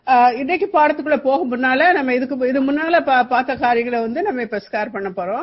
ஆஹ் இன்னைக்கு பாடத்துக்குள்ள போக முன்னால நம்ம இதுக்கு இது முன்னால பா- பார்த்த காரியங்களை வந்து நம்ம இப்ப ஸ்கேர் பண்ண போறோம்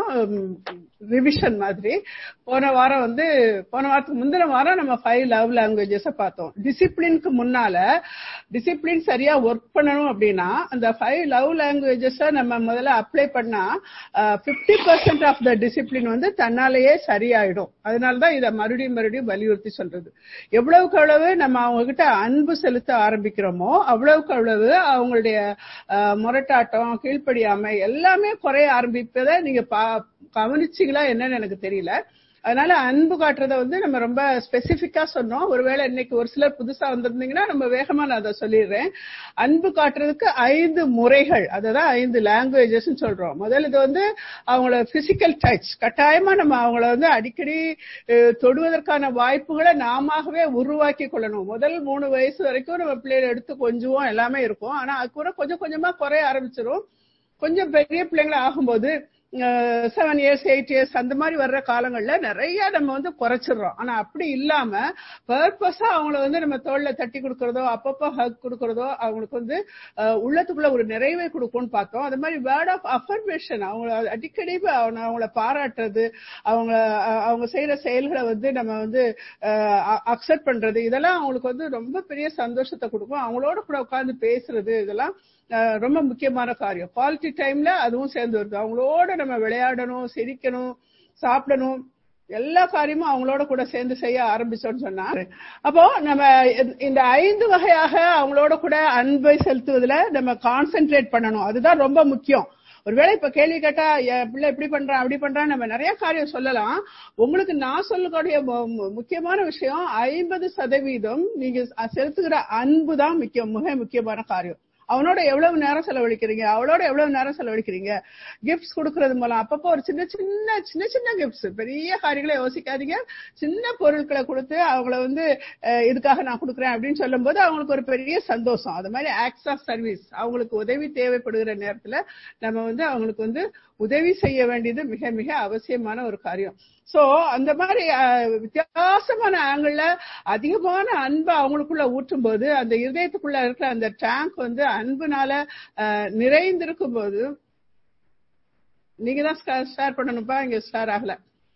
ரிவிஷன் மாதிரி போன வாரம் வந்து போன வாரத்துக்கு முந்தின வாரம் நம்ம ஃபைவ் லவ் லாங்குவேஜஸ் பார்த்தோம் டிசிப்ளினுக்கு முன்னால டிசிப்ளின் சரியா ஒர்க் பண்ணணும் அப்படின்னா அந்த ஃபைவ் லவ் லாங்குவேஜஸ் நம்ம முதல்ல அப்ளை பண்ணா fifty percent of the discipline வந்து தன்னாலேயே சரியாயிடும் அதனாலதான் இதை மறுபடியும் மறுபடியும் வலியுறுத்தி சொல்றது எவ்வளவுக்கு எவ்வளவு நம்ம அவங்க கிட்ட அன்பு செலுத்த ஆரம்பிக்கிறோமோ அவ்வளவுக்கு அவ்வளவு அவங்களுடைய அஹ், முரட்டாட்டம் கீழ்ப்படியாமை எல்லாமே குறைய ஆரம்பிப்பதை நீங்க பா- கவனிச்சீங்களா என்னன்னு எனக்கு தெரியல அதனால அன்பு காட்டுறத வந்து நம்ம ரொம்ப ஸ்பெசிபிக்கா சொன்னோம் ஒருவேளை இன்னைக்கு ஒரு சிலர் புதுசா வந்திருந்தீங்கன்னா நம்ம வேகமா நான் அதை சொல்லிடுறேன் அன்பு காட்டுறதுக்கு ஐந்து முறைகள் அததான் ஐந்து லாங்குவேஜஸ் சொல்றோம் முதல்ல இது வந்து அவங்கள பிசிக்கல் டச் கட்டாயமா நம்ம அவங்கள வந்து அடிக்கடி அஹ், தொடுவதற்கான வாய்ப்புகளை நாமவே உருவாக்கி கொள்ளணும் முதல் மூணு வயசு வரைக்கும் நம்ம பிள்ளைகளை எடுத்து கொஞ்சுவோம் எல்லாமே இருக்கும் ஆனா அதுக்கப்புறம் கொஞ்சம் கொஞ்சமா குறைய ஆரம்பிச்சிரும் கொஞ்சம் பெரிய பிள்ளைங்களா ஆகும்போது செவன் இயர்ஸ் எயிட் இயர்ஸ் அந்த மாதிரி வர்ற காலங்கள்ல நிறைய நம்ம வந்து குறைச்சிடுறோம் ஆனா அப்படி இல்லாம பர்பஸா அவங்கள வந்து நம்ம தோல்ல தட்டி கொடுக்கறதோ அப்பப்போ ஹக் கொடுக்கறதோ அவங்களுக்கு வந்து அஹ், உள்ளத்துக்குள்ள ஒரு நிறைவை கொடுக்கும்னு பார்த்தோம் அது மாதிரி வேர்ட் ஆஃப் அஃபர்மேஷன் அவங்க அடிக்கடி அவங்க அவங்கள பாராட்டுறது அவங்க அஹ், அவங்க செய்யற செயல்களை வந்து நம்ம வந்து அக்செப்ட் பண்றது இதெல்லாம் அவங்களுக்கு வந்து ரொம்ப பெரிய சந்தோஷத்தை கொடுக்கும் அவங்களோட கூட உட்கார்ந்து பேசுறது இதெல்லாம் அஹ், ரொம்ப முக்கியமான காரியம் குவாலிட்டி டைம்ல அதுவும் சேர்ந்து வருது அவங்களோட நம்ம விளையாடணும் சிரிக்கணும் சாப்பிடணும் எல்லா காரியமும் அவங்களோட கூட சேர்ந்து செய்ய ஆரம்பிச்சோம்னு சொன்னா அப்போ நம்ம இந்த- இந்த ஐந்து வகையாக அவங்களோட கூட அன்பை செலுத்துவதுல நம்ம கான்சென்ட்ரேட் பண்ணணும் அதுதான் ரொம்ப முக்கியம் ஒருவேளை இப்ப கேள்வி கேட்டா என் பிள்ளை இப்படி பண்றான் அப்படி பண்றான் நம்ம நிறைய காரியம் சொல்லலாம் உங்களுக்கு நான் சொல்லக்கூடிய மு- மு- முக்கியமான விஷயம் ஐம்பது சதவீதம் நீங்க செலுத்துகிற அன்பு தான் முக்கியம் மிக முக்கியமான காரியம் அவனோட எவ்வளவு நேரம் செலவழிக்கிறீங்க அவளோட எவ்வளவு நேரம் செலவழிக்கிறீங்க கிஃப்ட்ஸ் கொடுக்கறது மூலம் அப்பப்போ ஒரு சின்ன சின்ன சின்ன சின்ன கிஃப்ட்ஸ் பெரிய காரியங்களை யோசிக்காதீங்க சின்ன பொருட்களை கொடுத்து அவங்கள வந்து அஹ், இதுக்காக நான் கொடுக்குறேன் அப்படின்னு சொல்லும்போது அவங்களுக்கு ஒரு பெரிய சந்தோஷம் அது மாதிரி ஆக்ட்ஸ் ஆஃப் சர்வீஸ் அவங்களுக்கு உதவி தேவைப்படுகிற நேரத்துல நம்ம வந்து அவங்களுக்கு வந்து உதவி செய்ய வேண்டியது மிக மிக அவசியமான ஒரு காரியம் சோ அந்த மாதிரி அஹ், வித்தியாசமான ஆங்கிள் அதிகமான அன்பை அவங்களுக்குள்ள ஊற்றும் போது அந்த இருதயத்துக்குள்ள இருக்கிற அந்த டேங்க் வந்து அன்புனால அஹ், நிறைந்திருக்கும் போது நீங்க தான் ஷேர் பண்ணணும்ப்பா இங்க ஷேர் ஆகல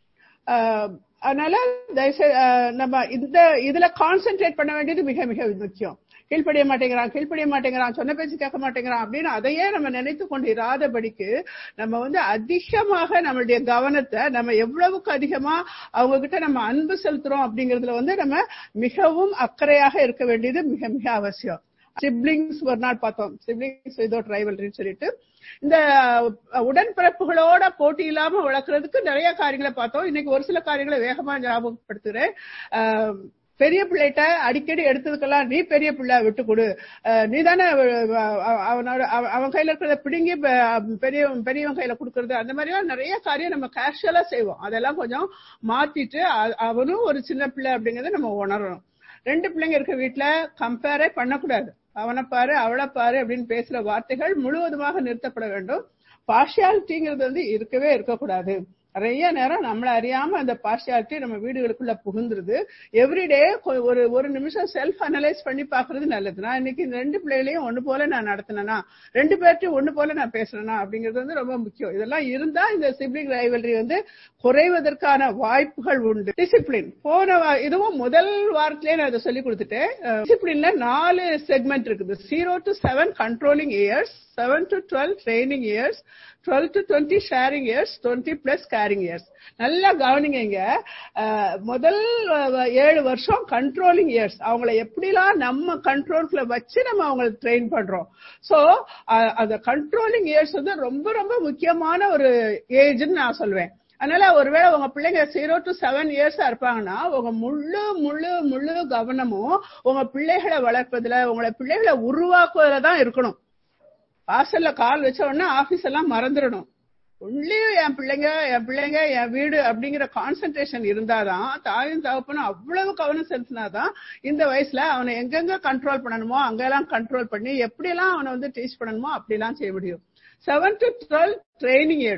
அஹ், அதனால தயவுசெய்து அஹ், நம்ம இந்த இதுல கான்சென்ட்ரேட் பண்ண வேண்டியது மிக மிக முக்கியம் கீழ்ப்படிய மாட்டேங்கிறான் கீழ்ப்படிய மாட்டேங்கிறான் சொன்ன பேச்சு கேட்க மாட்டேங்கிறான் அப்படின்னு அதையே நம்ம நினைத்து கொண்டு இராதபடிக்கு நம்ம வந்து அதிகமாக நம்மளுடைய கவனத்தை நம்ம எவ்வளவுக்கு அதிகமா அவங்க கிட்ட நம்ம அன்பு செலுத்துறோம் அப்படிங்கறதுல வந்து நம்ம மிகவும் அக்கறையாக இருக்க வேண்டியது மிக மிக அவசியம் சிப்ளிங்ஸ் ஒரு நாள் பார்த்தோம் சிப்ளிங்ஸ் விதவுட் ரைவல்ரின்னு சொல்லிட்டு இந்த அஹ், உடன்பிறப்புகளோட போட்டி இல்லாம வளர்க்கறதுக்கு நிறைய காரியங்களை பார்த்தோம் இன்னைக்கு ஒரு சில காரியங்களை வேகமா ஞாபகப்படுத்துறேன் அஹ், பெரிய பிள்ளைகிட்ட அடிக்கடி எடுத்ததுக்கெல்லாம் நீ பெரிய பிள்ளை விட்டு கொடு அஹ், நீ தானே அவனோட அவ- அவன் கையில இருக்கிறத பிடுங்கி பெ- பெரிய பெரியவன் கையில கொடுக்கறது அந்த மாதிரி எல்லாம் நிறைய காரியம் நம்ம கேஷுவலா செய்வோம் அதெல்லாம் கொஞ்சம் மாத்திட்டு அ- அவனும் ஒரு சின்ன பிள்ளை அப்படிங்கறத நம்ம உணரணும் ரெண்டு பிள்ளைங்க இருக்க வீட்ல கம்பேரே பண்ணக்கூடாது அவனை பாரு அவளை பாரு அப்படின்னு பேசுற வார்த்தைகள் முழுவதுமாக நிறுத்தப்பட வேண்டும் பார்ஷியாலிட்டிங்கிறது வந்து இருக்கவே இருக்கக்கூடாது நிறைய நேரம் நம்மள அறியாம அந்த பார்ஷியாலிட்டி நம்ம வீடுகளுக்குள்ள புகுந்துருது எவ்ரிடே ஒரு ஒரு நிமிஷம் செல்ஃப் அனலைஸ் பண்ணி பாக்குறது நல்லது நான் இன்னைக்கு இந்த ரெண்டு பிள்ளைகளையும் ஒண்ணு போல நான் நடத்தினேனா ரெண்டு பேர்ட்டையும் ஒண்ணு போல நான் பேசுறேனா அப்படிங்கிறது வந்து ரொம்ப முக்கியம் இதெல்லாம் இருந்தா இந்த சிப்ளிங் ரைவல்ரி வந்து குறைவதற்கான வாய்ப்புகள் உண்டு டிசிப்ளின் போன வா- இதுவும் முதல் வாரத்திலே நான் இதை சொல்லி கொடுத்துட்டேன் டிசிப்ளின்ல நாலு செக்மெண்ட் இருக்குது zero to seven controlling years seven to twelve training years twelve to twenty sharing years twenty plus caring years நல்லா கவனிங்க இங்க அஹ், முதல் அஹ், ஏழு வருஷம் கண்ட்ரோலிங் இயர்ஸ் அவங்கள எப்படிலாம் நம்ம கண்ட்ரோல்குள்ள வச்சு நம்ம அவங்களை ட்ரெயின் பண்றோம் சோ அந்த கண்ட்ரோலிங் இயர்ஸ் வந்து ரொம்ப ரொம்ப முக்கியமான ஒரு ஏஜ்னு நான் சொல்வேன் அதனால ஒருவேளை உங்க பிள்ளைங்க ஜீரோ டு செவன் இயர்ஸா இருப்பாங்கன்னா உங்க முழு முழு முழு கவனமும் உங்க பிள்ளைகளை வளர்ப்பதுல உங்களை பிள்ளைகளை உருவாக்குவதுல தான் இருக்கணும் வாசல்ல கால் வச்ச உடனே ஆபீஸ் எல்லாம் மறந்துடணும் உள்ளேயும் என் பிள்ளைங்க என் பிள்ளைங்க என் வீடு அப்படிங்கிற கான்சென்ட்ரேஷன் இருந்தாதான் தாயும் தகப்பனும் அவ்வளவு கவனம் செலுத்தினாதான் இந்த வயசுல அவனை எங்கெங்க கண்ட்ரோல் பண்ணணுமோ அங்கெல்லாம் கண்ட்ரோல் பண்ணி எப்படியெல்லாம் அவனை வந்து டீச் பண்ணணுமோ அப்படிலாம் செய்ய முடியும் seven to twelve training years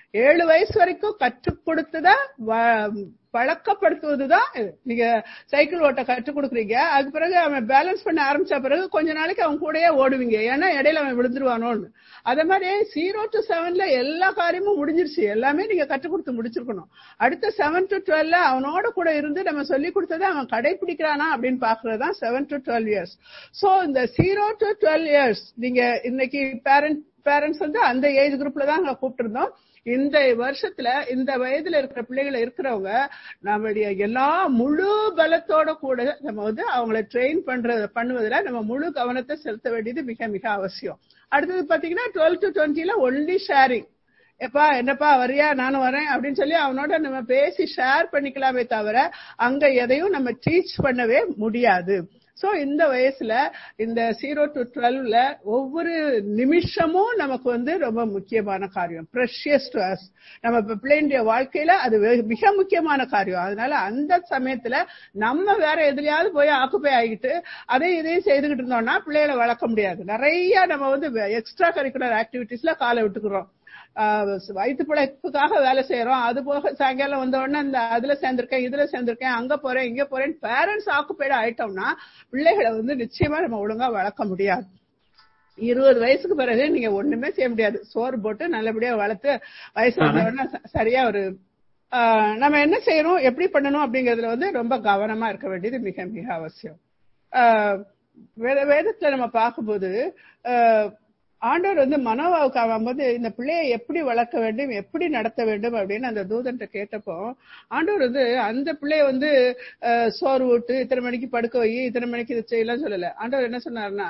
ஏழு வயசு வரைக்கும் கற்றுக் கொடுத்துதான் பழக்கப்படுத்துவதுதான் நீங்க சைக்கிள் ஓட்ட கற்றுக் கொடுக்குறீங்க அதுக்கு பிறகு அவன் பேலன்ஸ் பண்ண ஆரம்பிச்ச பிறகு கொஞ்ச நாளைக்கு அவன் கூடயே ஓடுவீங்க ஏன்னா இடையில அவன் விழுந்துருவானோன்னு அதே மாதிரி ஜீரோ டு செவன்ல எல்லா காரியமும் முடிஞ்சிருச்சு எல்லாமே நீங்க கற்றுக் கொடுத்து முடிச்சிருக்கணும் அடுத்த செவன் டு டுவெல்ல அவனோட கூட இருந்து நம்ம சொல்லி கொடுத்ததை அவன் கடைபிடிக்கிறானா அப்படின்னு பாக்குறதுதான் seven to twelve years so இந்த ஜீரோ டு டுவெல் இயர்ஸ் நீங்க இன்னைக்கு பேரண்ட் பேரண்ட்ஸ் வந்து அந்த ஏஜ் குரூப்ல தான் கூப்பிட்டு இருந்தோம் இந்த வருஷத்துல இந்த வயதுல இருக்கிற பிள்ளைகள் இருக்கிறவங்க நம்மளுடைய எல்லா முழு பலத்தோட கூட நம்ம வந்து அவங்கள ட்ரெயின் பண்றது பண்ணுவதுல நம்ம முழு கவனத்தை செலுத்த வேண்டியது மிக மிக அவசியம் அடுத்தது பாத்தீங்கன்னா டுவெல் டு டுவெண்ட்டில ஒன்லி ஷேரிங் எப்பா என்னப்பா வரியா நானும் வரேன் அப்படின்னு சொல்லி அவனோட நம்ம பேசி ஷேர் பண்ணிக்கலாமே தவிர அங்க எதையும் நம்ம டீச் பண்ணவே முடியாது சோ இந்த வயசுல இந்த ஜீரோ டு டுவெல்வ்ல ஒவ்வொரு நிமிஷமும் நமக்கு வந்து ரொம்ப முக்கியமான காரியம் ப்ரெஷியஸ் டு அஸ் நம்ம பிள்ளைங்களுடைய வாழ்க்கையில அது மிக முக்கியமான காரியம் அதனால அந்த சமயத்துல நம்ம வேற எதுலயாவது போய் ஆக்குப்பை ஆகிட்டு அதையும் இதையும் செய்துகிட்டு இருந்தோம்னா பிள்ளைகளை வளர்க்க முடியாது நிறைய நம்ம வந்து எக்ஸ்ட்ரா கரிக்குலர் ஆக்டிவிட்டிஸ்ல காலை விட்டுக்கிறோம் வயிற்று பிழைப்புக்காக வேலை செய்யறோம் அது போக சாயங்காலம் வந்த உடனே இந்த அதுல சேர்ந்திருக்கேன் இதுல சேர்ந்திருக்கேன் அங்க போறேன் இங்க போறேன் பேரண்ட்ஸ் ஆக்குப்பைடு ஆயிட்டோம்னா பிள்ளைகளை வந்து நிச்சயமா நம்ம ஒழுங்கா வளர்க்க முடியாது இருபது வயசுக்கு பிறகு நீங்க ஒண்ணுமே செய்ய முடியாது சோறு போட்டு நல்லபடியா வளர்த்து வயசு வந்த உடனே சரியா ஒரு நம்ம என்ன செய்யணும் எப்படி பண்ணணும் அப்படிங்கறதுல வந்து ரொம்ப கவனமா இருக்க வேண்டியது மிக மிக அவசியம் வேதத்துல நம்ம பார்க்கும்போது ஆண்டவர் வந்து மனோவாவுக்கு ஆகும்போது இந்த பிள்ளையை எப்படி வளர்க்க வேண்டும் எப்படி நடத்த வேண்டும் அப்படின்னு அந்த தூதன்ட்ட கேட்டப்போ ஆண்டவர் வந்து அந்த பிள்ளைய வந்து சோறு விட்டு இத்தனை மணிக்கு படுக்க வை இத்தனை மணிக்கு இது செய்யலாம் சொல்லல ஆண்டவர் என்ன சொன்னாருன்னா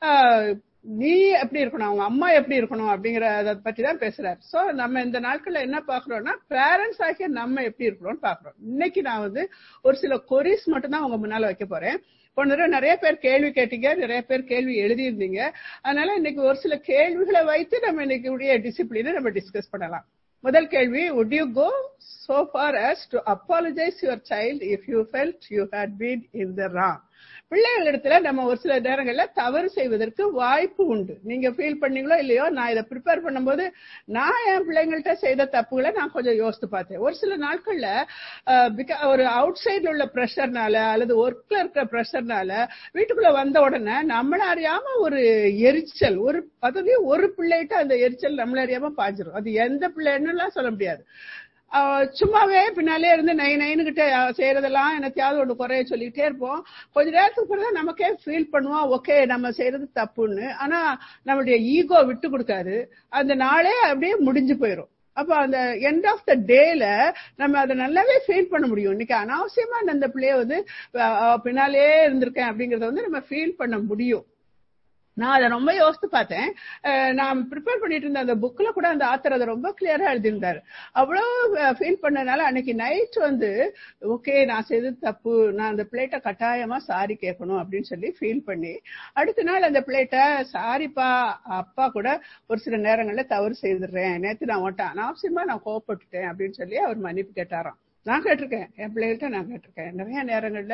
நீ எப்படி இருக்கணும் அவங்க அம்மா எப்படி இருக்கணும் அப்படிங்கறத பத்தி தான் பேசுறாரு சோ நம்ம இந்த நாட்கள்ல என்ன பாக்குறோம்னா பேரண்ட்ஸ் ஆகிய நம்ம எப்படி இருக்கணும்னு பாக்குறோம் இன்னைக்கு நான் வந்து ஒரு சில கொரிஸ் மட்டும் தான் உங்க முன்னால வைக்க போறேன் போன தடவை நிறைய பேர் கேள்வி கேட்டீங்க நிறைய பேர் கேள்வி எழுதியிருந்தீங்க அதனால இன்னைக்கு ஒரு சில கேள்விகளை வைத்து நம்ம இன்னைக்கு உடைய டிசிப்ளினை நம்ம டிஸ்கஸ் பண்ணலாம் முதல் கேள்வி would you go so far as to apologize your child if you felt you had been in the wrong பிள்ளைகள் இடத்துல நம்ம ஒரு சில நேரங்கள்ல தவறு செய்வதற்கு வாய்ப்பு உண்டு நீங்க ஃபீல் பண்ணீங்களோ இல்லையோ நான் இதை ப்ரிப்பேர் பண்ணும்போது நான் என் பிள்ளைங்கள்ட்ட செய்த தப்புகளை நான் கொஞ்சம் யோசித்து பார்த்தேன் ஒரு சில நாட்கள்ல ஒரு அவுட் சைட்ல உள்ள ப்ரெஷர்னால அல்லது ஒர்க்ல இருக்கிற ப்ரெஷர்னால வீட்டுக்குள்ள வந்த உடனே நம்மள அறியாம ஒரு எரிச்சல் ஒரு அதாவது ஒரு பிள்ளைகிட்ட அந்த எரிச்சல் நம்மள அறியாம பாஞ்சிரும் அது எந்த பிள்ளைன்னுலாம் சொல்ல முடியாது சும்மாவே பின்னாலே இருந்து நை நைனுகிட்ட செய்யறதெல்லாம் என்னத்தையாவது ஒண்ணு குறைய சொல்லிக்கிட்டே இருப்போம் கொஞ்ச நேரத்துக்கு பிறகு நமக்கே ஃபீல் பண்ணுவோம் ஓகே நம்ம செய்யறது தப்புன்னு ஆனா நம்மளுடைய ஈகோ விட்டு கொடுக்காது அந்த நாளே அப்படியே முடிஞ்சு போயிடும் அப்ப அந்த எண்ட் ஆஃப் த டேல நம்ம அதை நல்லாவே ஃபீல் பண்ண முடியும் இன்னைக்கு அனாவசியமா அந்த பிள்ளைய வந்து பின்னாலே இருந்திருக்கேன் அப்படிங்கறத வந்து நம்ம ஃபீல் பண்ண முடியும் நான் அதை ரொம்ப யோசித்து பார்த்தேன் நான் ப்ரிப்பேர் பண்ணிட்டு இருந்த அந்த புக்ல கூட அந்த ஆத்தர் அதை ரொம்ப கிளியரா எழுதியிருந்தாரு அவ்வளவு ஃபீல் பண்ணனால அன்னைக்கு நைட் வந்து ஓகே நான் செய்தது தப்பு நான் அந்த பிளேட்டை கட்டாயமா சாரி கேட்கணும் அப்படின்னு சொல்லி ஃபீல் பண்ணி அடுத்த நாள் அந்த பிளேட்டை சாரிப்பா அப்பா கூட ஒரு சில நேரங்கள்ல தவறு செய்துடுறேன் நேற்று நான் ஓட்டேன் அனாவசியமா நான் கோவப்பட்டுட்டேன் அப்படின்னு சொல்லி அவர் மன்னிப்பு கேட்டாராம் நான் கேட்டிருக்கேன் என் பிள்ளைகள்ட்ட நான் கேட்டிருக்கேன் நிறைய நேரங்கள்ல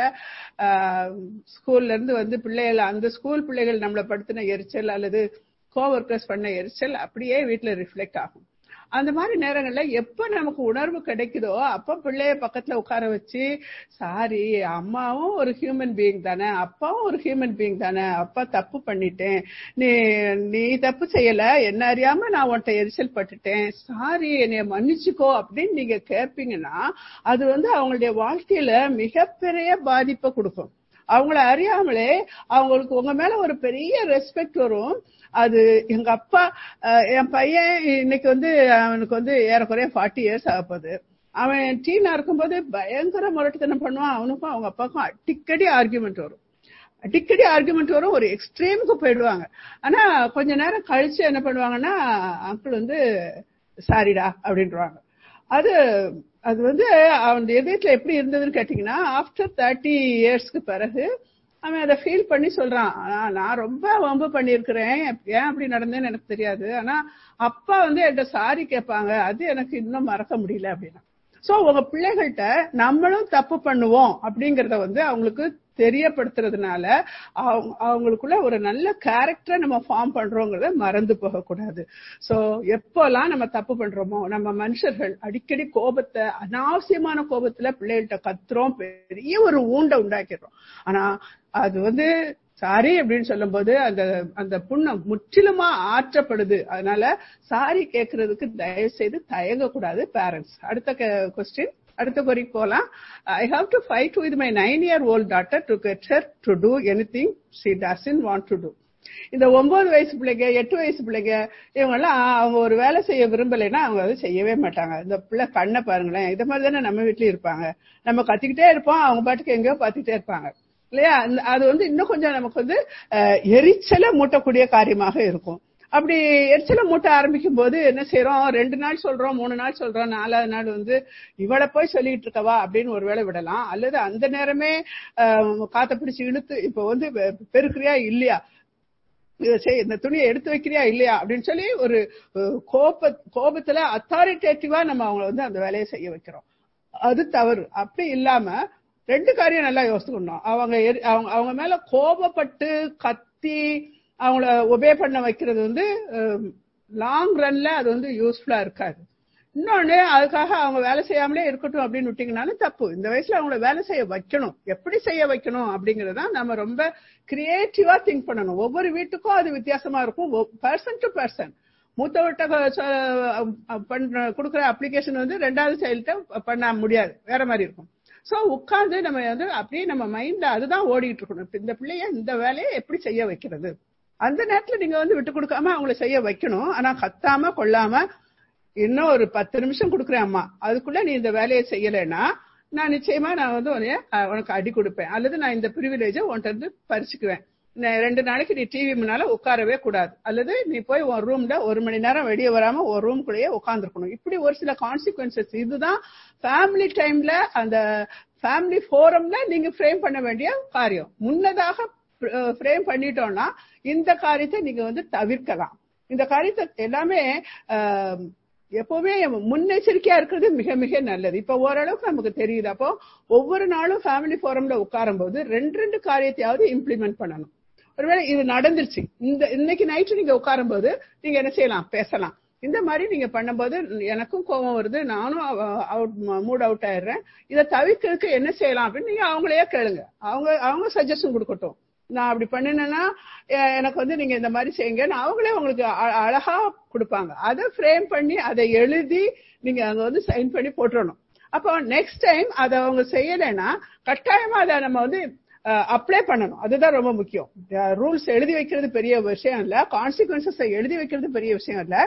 ஸ்கூல்ல இருந்து வந்து பிள்ளைகள் அந்த ஸ்கூல் பிள்ளைகள் நம்மளை படுத்தின எரிச்சல் அல்லது கோவர்க்கர்ஸ் பண்ண எரிச்சல் அப்படியே வீட்டுல ரிஃப்ளெக்ட் ஆகும் அந்த மாதிரி நேரங்கள்ல எப்ப நமக்கு உணர்வு கிடைக்குதோ அப்ப பிள்ளைய பக்கத்துல உட்கார வச்சு சாரி அம்மாவும் ஒரு ஹியூமன் பீயிங் தானே அப்பாவும் ஒரு ஹியூமன் பீயிங் தானே அப்பா தப்பு பண்ணிட்டேன் நீ நீ தப்பு செய்யல என்ன அறியாம நான் உன்ட்ட எரிச்சல் பட்டுட்டேன் சாரி என்னைய மன்னிச்சுக்கோ அப்படின்னு நீங்க கேட்பீங்கன்னா அது வந்து அவங்களுடைய வாழ்க்கையில மிகப்பெரிய பாதிப்பை கொடுக்கும் அவங்கள அறியாமலே அவங்களுக்கு உங்க மேல ஒரு பெரிய ரெஸ்பெக்ட் வரும் அது எங்க அப்பா என் பையன் இன்னைக்கு வந்து அவனுக்கு வந்து ஏறக்குறைய ஃபார்ட்டி இயர்ஸ் ஆகப்போகுது அவன் டீனா இருக்கும்போது பயங்கர முரட்டுத்தனம் பண்ணுவான் அவனுக்கும் அவங்க அப்பாவுக்கும் அடிக்கடி ஆர்குமெண்ட் வரும் அடிக்கடி ஆர்குமெண்ட் வரும் ஒரு எக்ஸ்ட்ரீமுக்கு போயிடுவாங்க ஆனா கொஞ்ச நேரம் கழிச்சு என்ன பண்ணுவாங்கன்னா அங்கிள் வந்து சாரிடா அப்படின்றாங்க அது அது வந்து அவன் இதயத்துல எப்படி இருந்ததுன்னு கேட்டீங்கன்னா ஆஃப்டர் தேர்ட்டி இயர்ஸ்க்கு பிறகு அவன் அதை ஃபீல் பண்ணி சொல்றான் நான் ரொம்ப வம்பு பண்ணியிருக்கிறேன் ஏன் அப்படி நடந்தேன்னு எனக்கு தெரியாது ஆனா அப்பா வந்து என்கிட்ட சாரி கேட்பாங்க அது எனக்கு இன்னும் மறக்க முடியல அப்படின்னா சோ உங்க பிள்ளைகள்கிட்ட நம்மளும் தப்பு பண்ணுவோம் அப்படிங்கறத வந்து அவங்களுக்கு தெரியப்படுத்துறதுனால அவங்களுக்குள்ள ஒரு நல்ல கேரக்டரை நம்ம ஃபார்ம் பண்றோங்கிறத மறந்து போக கூடாது சோ எப்போல்லாம் நம்ம தப்பு பண்றோமோ நம்ம மனுஷர்கள் அடிக்கடி கோபத்தை அனாவசியமான கோபத்துல பிள்ளைகள்கிட்ட கத்துறோம் பெரிய ஒரு ஊண்டை உண்டாக்கிடுறோம் ஆனா அது வந்து சாரி அப்படின்னு சொல்லும் போது அந்த அந்த புண்ணம் முற்றிலுமா ஆற்றப்படுது அதனால சாரி கேட்கறதுக்கு தயவு செய்து தயங்க கூடாது பேரண்ட்ஸ் அடுத்த கொஸ்டின் அடுத்த குறிக்கு போலாம் I have to fight with my nine year old daughter to get her to do anything she doesn't want to do இந்த ஒன்பது வயசு பிள்ளைங்க எட்டு வயசு பிள்ளைங்க இவங்க எல்லாம் அவங்க ஒரு வேலை செய்ய விரும்பலைன்னா அவங்க அதை செய்யவே மாட்டாங்க இந்த பிள்ளை கண்ணை பாருங்களேன் இது மாதிரி தானே நம்ம வீட்லயும் இருப்பாங்க நம்ம கத்திக்கிட்டே இருப்போம் அவங்க பாட்டுக்கு எங்கேயோ பார்த்துட்டே இருப்பாங்க இல்லையா அது வந்து இன்னும் கொஞ்சம் நமக்கு வந்து எரிச்சலை மூட்டக்கூடிய காரியமாக இருக்கும் அப்படி எரிச்சலை மூட்ட ஆரம்பிக்கும் போது என்ன செய்யறோம் ரெண்டு நாள் சொல்றோம் மூணு நாள் சொல்றோம் நாலாவது நாள் வந்து இவளை போய் சொல்லிட்டு இருக்கவா அப்படின்னு ஒரு வேளை விடலாம் அல்லது அந்த நேரமே காத்த பிடிச்சு இழுத்து இப்ப வந்து பெருக்கிறியா இல்லையா இந்த துணியை எடுத்து வைக்கிறியா இல்லையா அப்படின்னு சொல்லி ஒரு கோப கோபத்துல அத்தாரிட்டேட்டிவா நம்ம அவங்கள வந்து அந்த வேலையை செய்ய வைக்கிறோம் அது தவறு அப்படி இல்லாம ரெண்டு காரியம் நல்லா யோசிக்கணும் அவங்க அவங்க அவங்க மேல கோபப்பட்டு கத்தி அவங்கள ஒபே பண்ண வைக்கிறது வந்து லாங் ரன்ல அது வந்து யூஸ்ஃபுல்லா இருக்காது இன்னொன்னு அதுக்காக அவங்க வேலை செய்யாமலே இருக்கட்டும் அப்படின்னு விட்டீங்கனாலும் தப்பு இந்த வயசுல அவங்கள வேலை செய்ய வைக்கணும் எப்படி செய்ய வைக்கணும் அப்படிங்கறத நம்ம ரொம்ப கிரியேட்டிவா திங்க் பண்ணணும் ஒவ்வொரு வீட்டுக்கும் அது வித்தியாசமா இருக்கும் பர்சன் டு பர்சன் மூத்தவர்கிட்ட பண்ற கொடுக்குற அப்ளிகேஷன் வந்து ரெண்டாவது சைல்ட்ட பண்ண முடியாது வேற மாதிரி இருக்கும் சோ உட்கார்ந்து நம்ம வந்து அப்படியே நம்ம மைண்ட்ல அதுதான் ஓடிட்டு இருக்கணும் இந்த பிள்ளைய இந்த வேலையை எப்படி செய்ய வைக்கிறது அந்த நேரத்துல நீங்க வந்து விட்டு கொடுக்காம அவங்கள செய்ய வைக்கணும் ஆனா கத்தாம கொள்ளாம இன்னும் ஒரு பத்து நிமிஷம் கொடுக்குறேன் அம்மா அதுக்குள்ள நீ இந்த வேலையை செய்யலைன்னா நான் நிச்சயமா நான் வந்து உனக்கு அடி கொடுப்பேன் அல்லது நான் இந்த ப்ரிவிலேஜை உன்கிட்ட இருந்து பறிச்சுக்குவேன் ரெண்டு நாளைக்கு நீ டிவி முன்னால உட்காரவே கூடாது அல்லது நீ போய் உன் ரூம்ல ஒரு மணி நேரம் வெளியே வராம ஒரு ரூம்குள்ளேயே உட்காந்துருக்கணும் இப்படி ஒரு சில கான்சிக்வன்சஸ் இதுதான் ஃபேமிலி டைம்ல அந்த ஃபேமிலி ஃபோரம்ல நீங்க ஃப்ரேம் பண்ண வேண்டிய காரியம் முன்னதாக ஃப்ரேம் பண்ணிட்டோம்னா இந்த காரியத்தை நீங்க வந்து தவிர்க்கலாம் இந்த காரியத்தை எல்லாமே எப்பவுமே முன்னெச்சரிக்கையா இருக்கிறது மிக மிக நல்லது இப்ப ஓரளவுக்கு நமக்கு தெரியுது அப்போ ஒவ்வொரு நாளும் ஃபேமிலி ஃபோரம்ல உட்காரும் போது ரெண்டு ரெண்டு காரியத்தையாவது இம்ப்ளிமெண்ட் பண்ணணும் ஒருவேளை இது நடந்துருச்சு இந்த இன்னைக்கு நைட்டு நீங்க உட்காரும் போது நீங்க என்ன செய்யலாம் பேசலாம் இந்த மாதிரி நீங்க பண்ணும்போது எனக்கும் கோபம் வருது நானும் அவுட் மூட் அவுட் ஆயிடுறேன் இதை தவிர்க்கிறதுக்கு என்ன செய்யலாம் அப்படின்னு நீங்க அவங்களையே கேளுங்க அவங்க அவங்க சஜஷன் கொடுக்கட்டும் நான் அப்படி பண்ணினேன்னா எனக்கு வந்து நீங்க இந்த மாதிரி செய்யுங்கன்னு அவங்களே உங்களுக்கு அழகா கொடுப்பாங்க அதை ஃப்ரேம் பண்ணி அதை எழுதி நீங்க அங்க வந்து சைன் பண்ணி போட்டுறணும் அப்போ நெக்ஸ்ட் டைம் அதை அவங்க செய்யலைன்னா கட்டாயமா அதை நம்ம வந்து அப்ளை பண்ணணும் அதுதான் ரொம்ப முக்கியம் ரூல்ஸ் எழுதி வைக்கிறது பெரிய விஷயம் இல்ல கான்சிக்வன்சஸ் எழுதி வைக்கிறது பெரிய விஷயம் இல்ல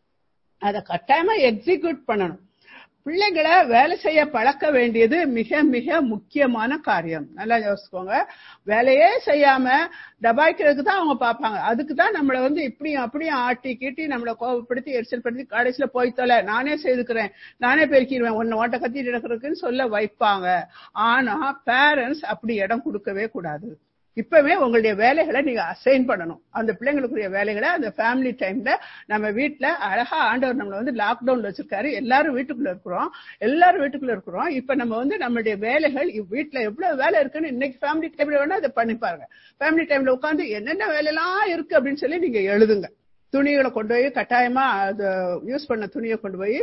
அதை கட்டாயமா எக்ஸிக்யூட் பண்ணணும் பிள்ளைகளை வேலை செய்ய பழக்க வேண்டியது மிக மிக முக்கியமான காரியம் நல்லா யோசிச்சுக்கோங்க வேலையே செய்யாம டபாய்க்கிறதுக்கு தான் அவங்க பார்ப்பாங்க அதுக்கு தான் நம்மளை வந்து இப்படியும் அப்படியும் ஆட்டி கீட்டி நம்மளை கோபப்படுத்தி எரிச்சல் படுத்தி கடைசியில போய் தொலை நானே செய்துக்கிறேன் நானே பெருக்கிடுவேன் ஒன்னு ஓட்ட கத்திட்டு இருக்கிறதுக்குன்னு சொல்ல வைப்பாங்க ஆனா பேரண்ட்ஸ் அப்படி இடம் கொடுக்கவே கூடாது இப்பவே உங்களுடைய வேலைகளை நீங்க அசைன் பண்ணணும் அந்த பிள்ளைங்களுக்குரிய வேலைகளை அந்த ஃபேமிலி டைம்ல நம்ம வீட்டுல அழகா ஆண்டவர் நம்மள வந்து லாக்டவுன்ல வச்சிருக்காரு எல்லாரும் வீட்டுக்குள்ள இருக்கிறோம் எல்லாரும் வீட்டுக்குள்ள இருக்கிறோம் இப்ப நம்ம வந்து நம்மளுடைய வேலைகள் வீட்டுல எவ்வளவு வேலை இருக்குன்னு இன்னைக்கு ஃபேமிலி டைம்ல வேணா அதை பண்ணி பாருங்க ஃபேமிலி டைம்ல உட்காந்து என்னென்ன வேலையெல்லாம் இருக்கு அப்படின்னு சொல்லி நீங்க எழுதுங்க துணிகளை கொண்டு போய் கட்டாயமா அது யூஸ் பண்ண துணியை கொண்டு போய்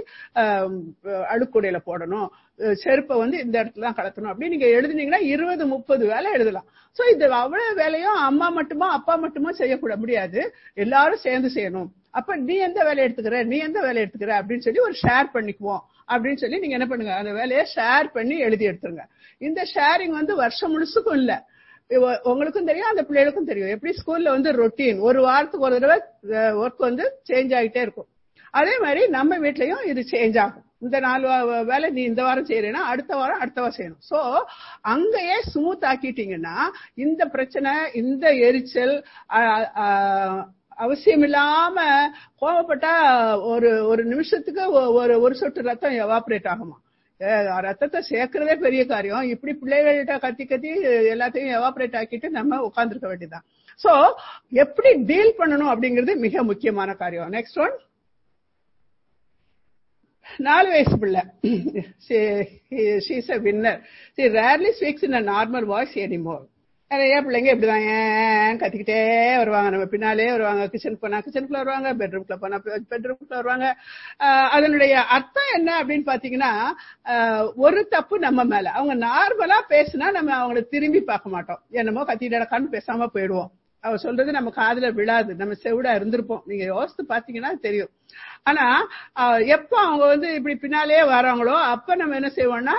அழுக்குடையில போடணும் செருப்பை வந்து இந்த இடத்துல தான் கலத்தணும் அப்படி நீங்க எழுதுனீங்கன்னா இருபது முப்பது வேலை எழுதலாம் சோ இது அவ்வளவு வேலையும் அம்மா மட்டுமா அப்பா மட்டுமா செய்யக்கூட முடியாது எல்லாரும் சேர்ந்து செய்யணும் அப்ப நீ எந்த வேலையை எடுத்துக்கிற நீ எந்த வேலையை எடுத்துக்கிற அப்படின்னு சொல்லி ஒரு ஷேர் பண்ணிக்குவோம் அப்படின்னு சொல்லி நீங்க என்ன பண்ணுங்க அந்த வேலையை ஷேர் பண்ணி எழுதி எடுத்துருங்க இந்த ஷேரிங் வந்து வருஷம் முழுசுக்கும் இல்ல உங்களுக்கும் தெரியும் அந்த பிள்ளைகளுக்கும் தெரியும் எப்படி ஸ்கூல்ல வந்து ரொட்டீன் ஒரு வாரத்துக்கு ஒரு தடவை ஒர்க் வந்து சேஞ்ச் ஆகிட்டே இருக்கும் அதே மாதிரி நம்ம வீட்லயும் இது சேஞ்ச் ஆகும் இந்த நாலு வேலை நீ இந்த வாரம் செய்யறேன்னா அடுத்த வாரம் அடுத்த வாரம் செய்யணும் சோ அங்கேயே ஸ்மூத் ஆக்கிட்டீங்கன்னா இந்த பிரச்சனை இந்த எரிச்சல் அவசியம் இல்லாம கோவப்பட்டா ஒரு ஒரு நிமிஷத்துக்கு ஒரு ஒரு சொட்டு ரத்தம் எவாபரேட் ஆகுமா ரத்தத்தை சேர்க்கறதே பெரிய காரியம் இப்படி பிள்ளைகள்கிட்ட கத்தி கத்தி எல்லாத்தையும் எவாபரேட் ஆக்கிட்டு நம்ம உட்கார்ந்துருக்க வேண்டியதுதான் சோ எப்படி டீல் பண்ணணும் அப்படிங்கிறது மிக முக்கியமான காரியம் நெக்ஸ்ட் ஒன் நாலு வயசு பிள்ளை she's a whiner she rarely speaks in a normal voice anymore நிறைய பிள்ளைங்க இப்படிதான் ஏன் கத்திக்கிட்டே வருவாங்க நம்ம பின்னாலே வருவாங்க கிச்சன் போனா கிச்சனுக்குள்ள வருவாங்க பெட்ரூம்குள்ள போனா பெட்ரூம்குள்ள வருவாங்க அதனுடைய அர்த்தம் என்ன அப்படின்னு பாத்தீங்கன்னா ஒரு தப்பு நம்ம மேல அவங்க நார்மலா பேசினா நம்ம அவங்கள திரும்பி பார்க்க மாட்டோம் என்னமோ கத்திட்டு கண்ணு பேசாம போயிடுவோம் அவ சொல்றது நம்ம காதுல விழாது நம்ம செவிடா இருந்திருப்போம் நீங்க யோசித்து பாத்தீங்கன்னா தெரியும் ஆனா எப்ப அவங்க வந்து இப்படி பின்னாலே வராங்களோ அப்ப நம்ம என்ன செய்வோம்னா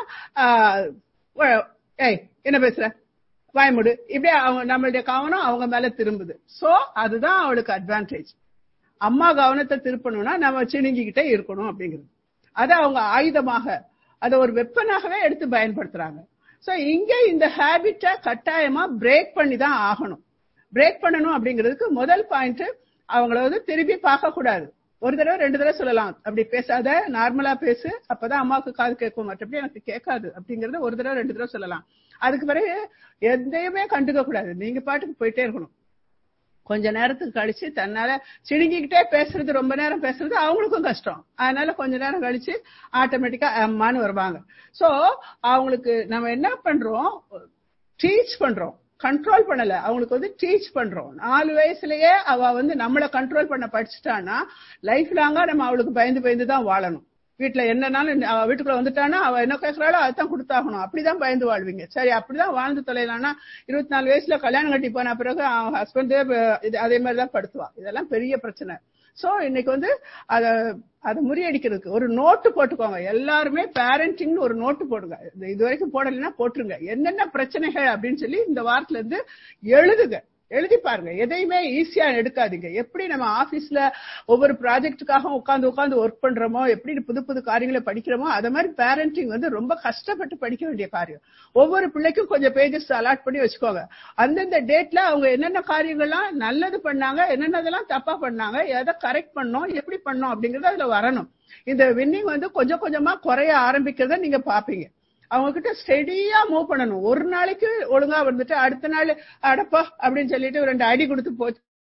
ஏய் என்ன பேசுற வாய்முடு இப்படியே அவங்க நம்மளுடைய கவனம் அவங்க மேல திரும்புது சோ அதுதான் அவளுக்கு அட்வான்டேஜ் அம்மா கவனத்தை திருப்பணும்னா நம்ம சிணுங்கிக்கிட்டே இருக்கணும் அப்படிங்கிறது அதை அவங்க ஆயுதமாக அதை ஒரு வெப்பனாகவே எடுத்து பயன்படுத்துறாங்க சோ இங்க இந்த ஹேபிட்ட கட்டாயமா பிரேக் பண்ணி தான் ஆகணும் பிரேக் பண்ணணும் அப்படிங்கிறதுக்கு முதல் பாயிண்ட் அவங்கள வந்து திருப்பி பார்க்க கூடாது ஒரு தடவை ரெண்டு தடவை சொல்லலாம் அப்படி பேசாத நார்மலா பேசு அப்பதான் அம்மாவுக்கு காது கேட்கும் மற்றபடி எனக்கு கேட்காது அப்படிங்கறத ஒரு தடவை ரெண்டு தடவை சொல்லலாம் அதுக்கு பிறகு எதையுமே கண்டுக்க கூடாது நீங்க பாட்டுக்கு போயிட்டே இருக்கணும் கொஞ்ச நேரத்துக்கு கழிச்சு தன்னால சிடுங்கிக்கிட்டே பேசுறது ரொம்ப நேரம் பேசுறது அவங்களுக்கும் கஷ்டம் அதனால கொஞ்ச நேரம் கழிச்சு ஆட்டோமேட்டிக்கா அம்மான்னு வருவாங்க சோ அவங்களுக்கு நம்ம என்ன பண்றோம் டீச் பண்றோம் கண்ட்ரோல் பண்ணல அவங்களுக்கு வந்து டீச் பண்றோம் நாலு வயசுலயே அவ வந்து நம்மள கண்ட்ரோல் பண்ண படிச்சுட்டான்னா லைஃப் லாங்கா நம்ம அவளுக்கு பயந்து பயந்து தான் வாழணும் வீட்டுல என்னன்னாலும் அவ வீட்டுக்குள்ள வந்துட்டானா அவ என்ன கேட்கறாளோ அதான் கொடுத்தாகணும் அப்படிதான் பயந்து வாழ்வீங்க சரி அப்படிதான் வாழ்ந்து தொலைலாம்னா இருபத்தி நாலு வயசுல கல்யாணம் கட்டி போன பிறகு அவன் ஹஸ்பண்டே அதே மாதிரிதான் படுத்துவா இதெல்லாம் பெரிய பிரச்சனை சோ இன்னைக்கு வந்து அத அதை முறியடிக்கிறதுக்கு ஒரு நோட்டு போட்டுக்கோங்க எல்லாருமே பேரண்டிங் ஒரு நோட்டு போடுங்க இது வரைக்கும் போடலைன்னா போட்டுருங்க என்னென்ன பிரச்சனைகள் அப்படின்னு சொல்லி இந்த வாரத்துல இருந்து எழுதுங்க எழுதி பாருங்க எதையுமே ஈஸியா எடுக்காதீங்க எப்படி நம்ம ஆபீஸ்ல ஒவ்வொரு ப்ராஜெக்டுக்காக உட்காந்து உட்காந்து ஒர்க் பண்றோமோ எப்படி புது புது காரியங்களை படிக்கிறோமோ அத மாதிரி பேரண்டிங் வந்து ரொம்ப கஷ்டப்பட்டு படிக்க வேண்டிய காரியம் ஒவ்வொரு பிள்ளைக்கும் கொஞ்சம் பேஜஸ் அலாட் பண்ணி வச்சுக்கோங்க அந்தந்த டேட்ல அவங்க என்னென்ன காரியங்கள்லாம் நல்லது பண்ணாங்க என்னென்னதெல்லாம் தப்பா பண்ணாங்க எதை கரெக்ட் பண்ணோம் எப்படி பண்ணோம் அப்படிங்கறது அதுல வரணும் இந்த வின்னிங் வந்து கொஞ்சம் கொஞ்சமா குறைய ஆரம்பிக்கிறத நீங்க பாப்பீங்க அவங்க கிட்ட ஸ்டெடியா மூவ் பண்ணணும் ஒரு நாளைக்கு ஒழுங்கா வந்துட்டு அடுத்த நாள் அடப்பா அப்படின்னு சொல்லிட்டு ரெண்டு அடி கொடுத்து போச்சு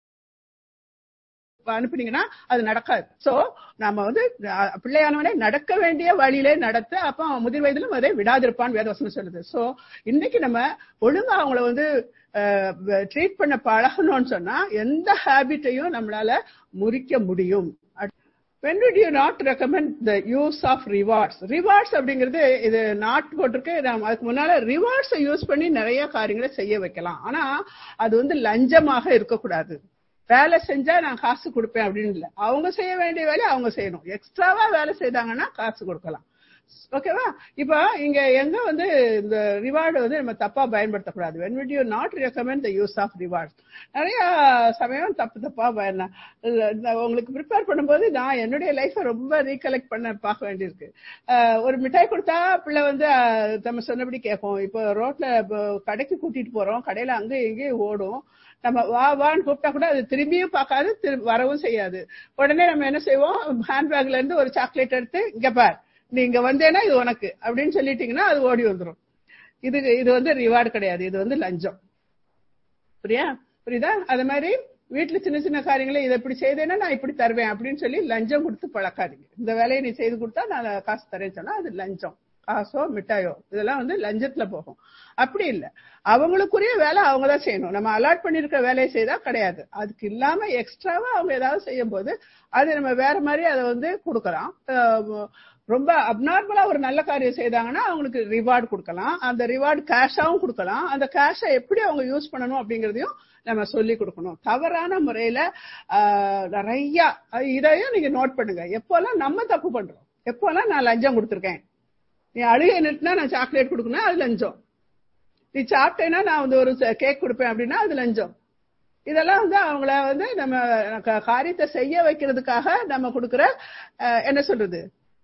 அனுப்புனீங்கன்னா அது நடக்காது சோ நம்ம வந்து பிள்ளையானவனே நடக்க வேண்டிய வழியிலே நடத்த அப்ப அவன் முதிர் வயதிலும் அதை விடாதிருப்பான் வேதவசனம் சொல்லுது சோ இன்னைக்கு நம்ம ஒழுங்கா அவங்கள வந்து ட்ரீட் பண்ண பழகணும்னு சொன்னா எந்த ஹேபிட்டையும் நம்மளால முறிக்க முடியும் when would you not recommend the use of rewards rewards அப்படிங்கிறது இது நாட் போட்டிருக்கு நம்ம அதுக்கு முன்னால ரிவார்ட்ஸ் யூஸ் பண்ணி நிறைய காரியங்களை செய்ய வைக்கலாம் ஆனா அது வந்து லஞ்சமாக இருக்கக்கூடாது வேலை செஞ்சா நான் காசு கொடுப்பேன் அப்படின்னு இல்லை அவங்க செய்ய வேண்டிய வேலையை அவங்க செய்யணும் எக்ஸ்ட்ராவா வேலை செய்தாங்கன்னா காசு கொடுக்கலாம் ஓகேவா இப்போ இங்க எங்க வந்து இந்த ரிவார்டு வந்து நம்ம தப்பா பயன்படுத்தக்கூடாது when did you not recommend the use of reward நிறைய சமயம் தப்பு தப்பா உங்களுக்கு ப்ரிப்பேர் பண்ணும்போது நான் என்னுடைய லைஃபை ரொம்ப ரீகலெக்ட் பண்ண பார்க்க வேண்டியிருக்கு ஒரு மிட்டாய் கொடுத்தா பிள்ளை வந்து நம்ம சொன்னபடி கேட்கும் இப்போ ரோட்ல கடைக்கு கூட்டிட்டு போறோம் கடையில அங்க எங்கேயும் ஓடும் நம்ம வா வான்னு கூப்பிட்டா கூட அது திரும்பியும் பார்க்காது வரவும் செய்யாது உடனே நம்ம என்ன செய்வோம் ஹேண்ட்பேக்ல இருந்து ஒரு சாக்லேட் எடுத்து இங்க பார் நீங்க வந்தேன்னா இது உனக்கு அப்படின்னு சொல்லிட்டீங்கன்னா அது ஓடி வந்துடும் இது இது வந்து ரிவார்டு கிடையாது இது வந்து லஞ்சம் புரியா புரியுதா அது மாதிரி வீட்டுல சின்ன சின்ன காரியங்களை இதை இப்படி செய்தேன்னா நான் இப்படி தருவேன் அப்படின்னு சொல்லி லஞ்சம் கொடுத்து பழக்காதீங்க இந்த வேலையை நீ செய்து கொடுத்தா நான் காசு தரேன்னு சொன்னா அது லஞ்சம் காசோ மிட்டாயோ இதெல்லாம் வந்து லஞ்சத்துல போகும் அப்படி இல்ல அவங்களுக்குரிய வேலை அவங்க தான் செய்யணும் நம்ம அலாட் பண்ணிருக்க வேலையை செய்தா கிடையாது அதுக்கு இல்லாம எக்ஸ்ட்ராவா அவங்க ஏதாவது செய்யும் போது அது நம்ம வேற மாதிரி அதை வந்து கொடுக்கலாம் ரொம்ப அப்நார்மலா ஒரு நல்ல காரியம் செய்தாங்கன்னா அவங்களுக்கு ரிவார்டு கொடுக்கலாம் அந்த ரிவார்டு கேஷாவும் கொடுக்கலாம் அந்த கேஷை எப்படி அவங்க யூஸ் பண்ணணும் அப்படிங்கறதையும் நம்ம சொல்லி கொடுக்கணும் தவறான முறையில நிறைய இதையும் நீங்க நோட் பண்ணுங்க எப்போல்லாம் நம்ம தப்பு பண்றோம் எப்போல்லாம் நான் லஞ்சம் கொடுத்துருக்கேன் நீ அழுகை நிறுத்தினா நான் சாக்லேட் கொடுக்கணும் அது லஞ்சம் நீ சாப்பிட்டேன்னா நான் வந்து ஒரு கேக் கொடுப்பேன் அப்படின்னா அது லஞ்சம் இதெல்லாம் வந்து அவங்கள வந்து நம்ம காரியத்தை செய்ய வைக்கிறதுக்காக நம்ம கொடுக்குற என்ன சொல்றது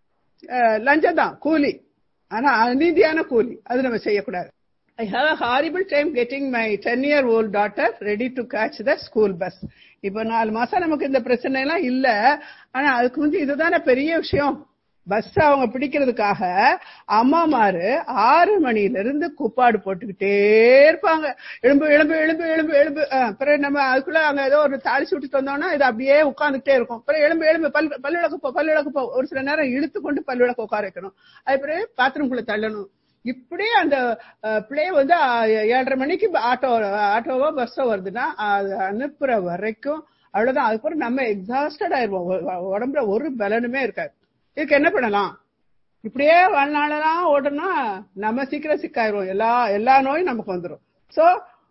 லஞ்சம் தான் கூலி ஆனா அநீதியான கூலி அது நம்ம செய்யக்கூடாது I have a horrible time getting my ten year old daughter ready to catch the school bus இப்போ நாலு மாசம் நமக்கு இந்த பிரச்சனை எல்லாம் இல்ல ஆனா அதுக்கு வந்து இதுதானே பெரிய விஷயம் பஸ் அவங்க பிடிக்கிறதுக்காக அம்மாமாரு ஆறு மணில இருந்து குப்பாடு போட்டுக்கிட்டே இருப்பாங்க எலும்பு எலும்பு எலும்பு எலும்பு எலும்பு பிறகு நம்ம அதுக்குள்ள அங்க ஏதோ ஒரு தாளிச்சு விட்டுட்டு வந்தோம்னா இது அப்படியே உட்காந்துக்கிட்டே இருக்கும் பிறகு எலும்பு எலும்பு பல் பல் விளக்கு பல் விளக்கு ஒரு சில நேரம் இழுத்து கொண்டு பல் விளக்கு உட்கார வைக்கணும் அது பிறகு பாத்ரூம்குள்ள தள்ளணும் இப்படி அந்த பிளே வந்து ஏழரை மணிக்கு ஆட்டோ ஆட்டோவோ பஸ்ஸோ வருதுன்னா அது அனுப்புற வரைக்கும் அவ்வளவுதான் அதுக்கப்புறம் நம்ம எக்ஸாஸ்டட் ஆயிருவோம் உடம்புல ஒரு பலனுமே இருக்காது இதுக்கு என்ன பண்ணலாம் இப்படியே வாழ்நாளெல்லாம் ஓடனா நம்ம சீக்கிரம் சிக்காயிருவோம் எல்லா எல்லா நோயும் நமக்கு வந்துடும் சோ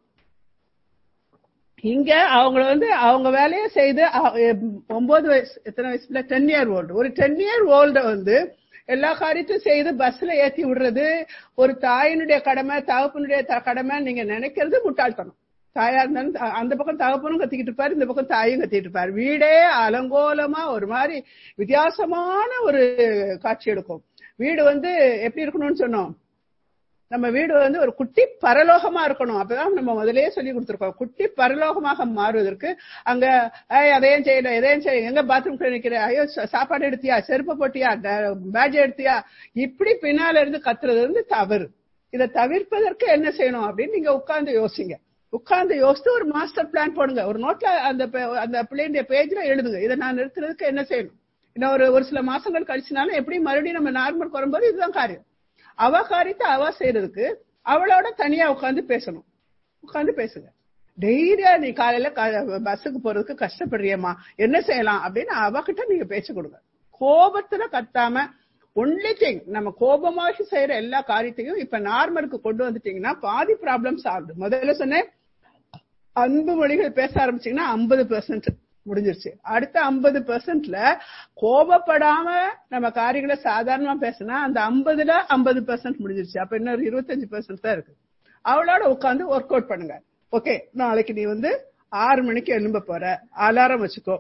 இங்க அவங்க வந்து அவங்க வேலையை செய்து ஒன்பது வயசு எத்தனை வயசுல டென் இயர் ஓல்டு ஒரு டென் இயர் ஓல்ட வந்து எல்லா காரியத்தையும் செய்து பஸ்ல ஏத்தி விடுறது ஒரு தாயினுடைய கடமை தகப்பனுடைய கடமை நீங்க நினைக்கிறது முட்டாள்தனம் தாயா இருந்தாலும் அந்த பக்கம் தகப்பனும் கத்திக்கிட்டு இருப்பாரு இந்த பக்கம் தாயும் கத்திட்டு இருப்பாரு வீடே அலங்கோலமா ஒரு மாதிரி வித்தியாசமான ஒரு காட்சி எடுக்கும் வீடு வந்து எப்படி இருக்கணும்னு சொன்னோம் நம்ம வீடு வந்து ஒரு குட்டி பரலோகமா இருக்கணும் அப்பதான் நம்ம முதலே சொல்லி கொடுத்துருக்கோம் குட்டி பரலோகமாக மாறுவதற்கு அங்க அதையும் செய்யல எதையும் செய்ய எங்க பாத்ரூம் நிக்கிற ஐயோ சாப்பாடு எடுத்தியா செருப்பு போட்டியா பேட்ஜ் எடுத்தியா இப்படி பின்னால இருந்து கத்துறது வந்து தவறு இதை தவிர்ப்பதற்கு என்ன செய்யணும் அப்படின்னு நீங்க உட்கார்ந்து யோசிங்க உட்கார்ந்து யோசித்து ஒரு மாஸ்டர் பிளான் போடுங்க ஒரு நோட்ல அந்த அந்த பிள்ளைடைய பேஜ்ல எழுதுங்க இதை நான் நிறுத்துறதுக்கு என்ன செய்யணும் இன்னும் ஒரு ஒரு சில மாசங்கள் கழிச்சுனாலும் எப்படி மறுபடியும் நம்ம நார்மல் வரும்போது இதுதான் காரியம் அவ காரியத்தை அவ செய்யறதுக்கு அவளோட தனியா உட்காந்து பேசணும் உட்காந்து பேசுங்க டெய்லியா நீ காலையில பஸ்ஸுக்கு போறதுக்கு கஷ்டப்படுறியம்மா என்ன செய்யலாம் அப்படின்னு அவகிட்ட நீங்க பேச்சு கொடுங்க கோபத்துல கத்தாம ஒன்லி திங் நம்ம கோபமாக செய்யற எல்லா காரியத்தையும் இப்ப நார்மலுக்கு கொண்டு வந்துட்டீங்கன்னா பாதி ப்ராப்ளம் சால்வ் முதல்ல சொன்னேன் அன்பு மொழிகள் பேச ஆரம்பிச்சீங்கன்னா ஐம்பது பெர்சன்ட் முடிஞ்சிருச்சு அடுத்த ஐம்பது பெர்சன்ட்ல கோபப்படாம நம்ம காரியங்களை சாதாரணமா பேசினா அந்த ஐம்பதுல ஐம்பது பெர்சன்ட் முடிஞ்சிருச்சு அப்ப இன்னொரு இருபத்தஞ்சு பெர்சன்ட் தான் இருக்கு அவளோட உட்காந்து ஒர்க் அவுட் பண்ணுங்க ஓகே நாளைக்கு நீ வந்து ஆறு மணிக்கு எழும்ப போற அலாரம் வச்சுக்கோ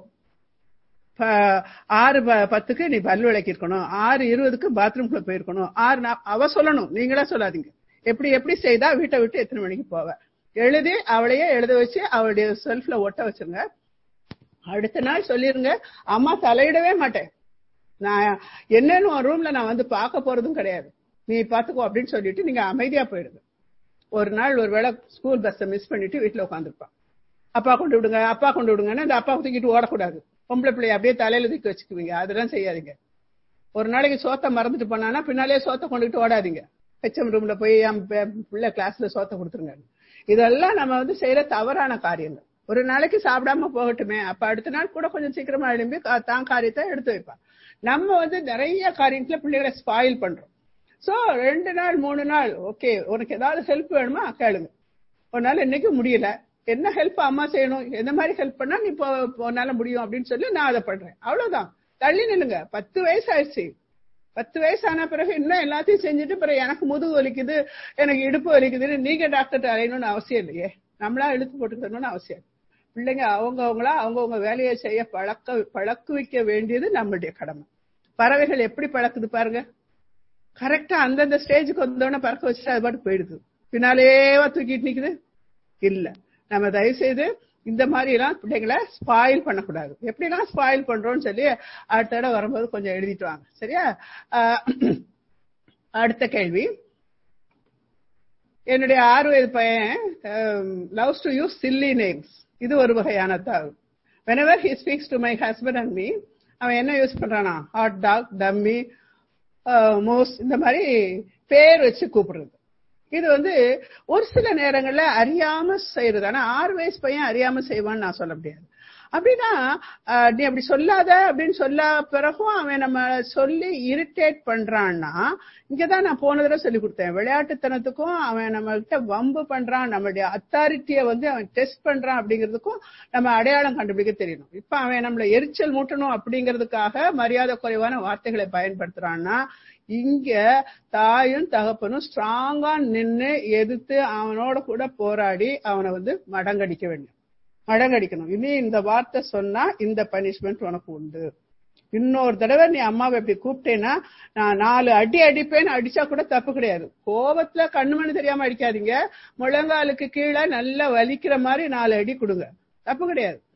ஆறு பத்துக்கு நீ பல் விளக்கிருக்கணும் ஆறு இருபதுக்கு பாத்ரூம்குள்ள போயிருக்கணும் ஆறு அவ சொல்லணும் நீங்களா சொல்லாதீங்க எப்படி எப்படி செய்தா வீட்டை விட்டு எத்தனை மணிக்கு போவ எழுதி அவளையே எழுத வச்சு அவளுடைய செல்ஃப்ல ஒட்ட வச்சிருங்க அடுத்த நாள் சொல்லிருங்க அம்மா தலையிடவே மாட்டேன் நான் என்னன்னு ரூம்ல நான் வந்து பார்க்க போறதும் கிடையாது நீ பாத்துக்கோ அப்படின்னு சொல்லிட்டு நீங்க அமைதியா போயிடுங்க ஒரு நாள் ஒரு வேளை ஸ்கூல் பஸ்ஸை மிஸ் பண்ணிட்டு வீட்டுல உட்காந்துருப்பான் அப்பா கொண்டு விடுங்க அப்பா கொண்டு விடுங்கன்னா அந்த அப்பா தூக்கிட்டு ஓடக்கூடாது பொம்பளை பிள்ளைய அப்படியே தலையில தூக்கி வச்சுக்குவீங்க அதெல்லாம் செய்யாதீங்க ஒரு நாளைக்கு சோத்த மறந்துட்டு போனானா பின்னாலே சோத்த கொண்டுகிட்டு ஓடாதீங்க ஹெச்எம் ரூம்ல போய் என் பிள்ளை கிளாஸ்ல சோத்த கொடுத்துருங்க இதெல்லாம் நம்ம வந்து செய்யற தவறான காரியங்கள் ஒரு நாளைக்கு சாப்பிடாம போகட்டுமே அப்ப அடுத்த நாள் கூட கொஞ்சம் சீக்கிரமா எழும்பி தான் காரியத்தை எடுத்து வைப்பான் நம்ம வந்து நிறைய காரியத்துல பிள்ளைகளை ஸ்பாயில் பண்றோம் சோ ரெண்டு நாள் மூணு நாள் ஓகே உனக்கு ஏதாவது ஹெல்ப் வேணுமா கேளுங்க ஒரு நாள் இன்னைக்கு முடியல என்ன ஹெல்ப் அம்மா செய்யணும் எந்த மாதிரி ஹெல்ப் பண்ணா நீ உன்னால முடியும் அப்படின்னு சொல்லி நான் அதை பண்றேன் அவ்வளவுதான் தள்ளி நில்லுங்க பத்து வயசு ஆயிடுச்சு பத்து வயசு ஆன பிறகு இன்னும் எல்லாத்தையும் செஞ்சுட்டு பிறகு எனக்கு முதுகு வலிக்குது எனக்கு இடுப்பு வலிக்குதுன்னு நீங்க டாக்டர் அலையணும்னு அவசியம் இல்லையே நம்மளா இழுத்து போட்டுக்கணும்னு அவசியம் பிள்ளைங்க அவங்க அவங்களா அவங்கவுங்க வேலையை செய்ய பழக்க பழக்கு வைக்க வேண்டியது நம்மளுடைய கடமை பறவைகள் எப்படி பழக்குது பாருங்க கரெக்டா அந்தந்த ஸ்டேஜுக்கு வந்தோடனே பறக்க வச்சுட்டு அது பாட்டு போயிடுது பின்னாலேவா தூக்கிட்டு நிக்குது இல்ல நம்ம தயவு செய்து இந்த மாதிரி எல்லாம் பிள்ளைங்களை ஸ்பாயில் பண்ணக்கூடாது எப்படிலாம் ஸ்பாயில் பண்றோம்னு சொல்லி அடுத்த தடவை வரும்போது கொஞ்சம் எழுதிட்டு வாங்க சரியா அடுத்த கேள்வி என்னுடைய ஆறு வயது பையன் loves to use silly names இது ஒரு வகையான தாவு whenever he speaks to my husband and me அவன் என்ன யூஸ் பண்றானா ஹாட் டாக் டம்மி மோஸ் இந்த மாதிரி பேர் வச்சு கூப்பிடுறது இது வந்து ஒரு சில நேரங்கள்ல அறியாம செய்யறது ஆனா ஆறு வயசு பையன் அறியாம செய்வான்னு நான் சொல்ல முடியாது அப்படின்னா நீ அப்படி சொல்லாத அப்படின்னு சொல்ல பிறகும் அவன் நம்ம சொல்லி இரிட்டேட் பண்றான்னா இங்கதான் நான் போன தடவை சொல்லி கொடுத்தேன் விளையாட்டுத்தனத்துக்கும் அவன் நம்ம கிட்ட வம்பு பண்றான் நம்மளுடைய அத்தாரிட்டியை வந்து அவன் டெஸ்ட் பண்றான் அப்படிங்கிறதுக்கும் நம்ம அடையாளம் கண்டுபிடிக்க தெரியணும் இப்ப அவன் நம்மள எரிச்சல் மூட்டணும் அப்படிங்கிறதுக்காக மரியாதை குறைவான வார்த்தைகளை பயன்படுத்துறான்னா இங்க தாயும் தகப்பனும் ஸ்ட்ராங்கா நின்னு எதிர்த்து அவனோட கூட போராடி அவனை வந்து மடங்கடிக்க வேண்டும் மடங்கடிக்கணும் இனி இந்த வார்த்தை சொன்னா இந்த பனிஷ்மெண்ட் உனக்கு உண்டு இன்னொரு தடவை நீ அம்மாவை இப்படி கூப்பிட்டேன்னா நான் நாலு அடி அடிப்பேன்னு அடிச்சா கூட தப்பு கிடையாது கோபத்துல கண்ணுமணி தெரியாம அடிக்காதீங்க முழங்காலுக்கு கீழே நல்லா வலிக்கிற மாதிரி நாலு அடி கொடுங்க தப்பு கிடையாது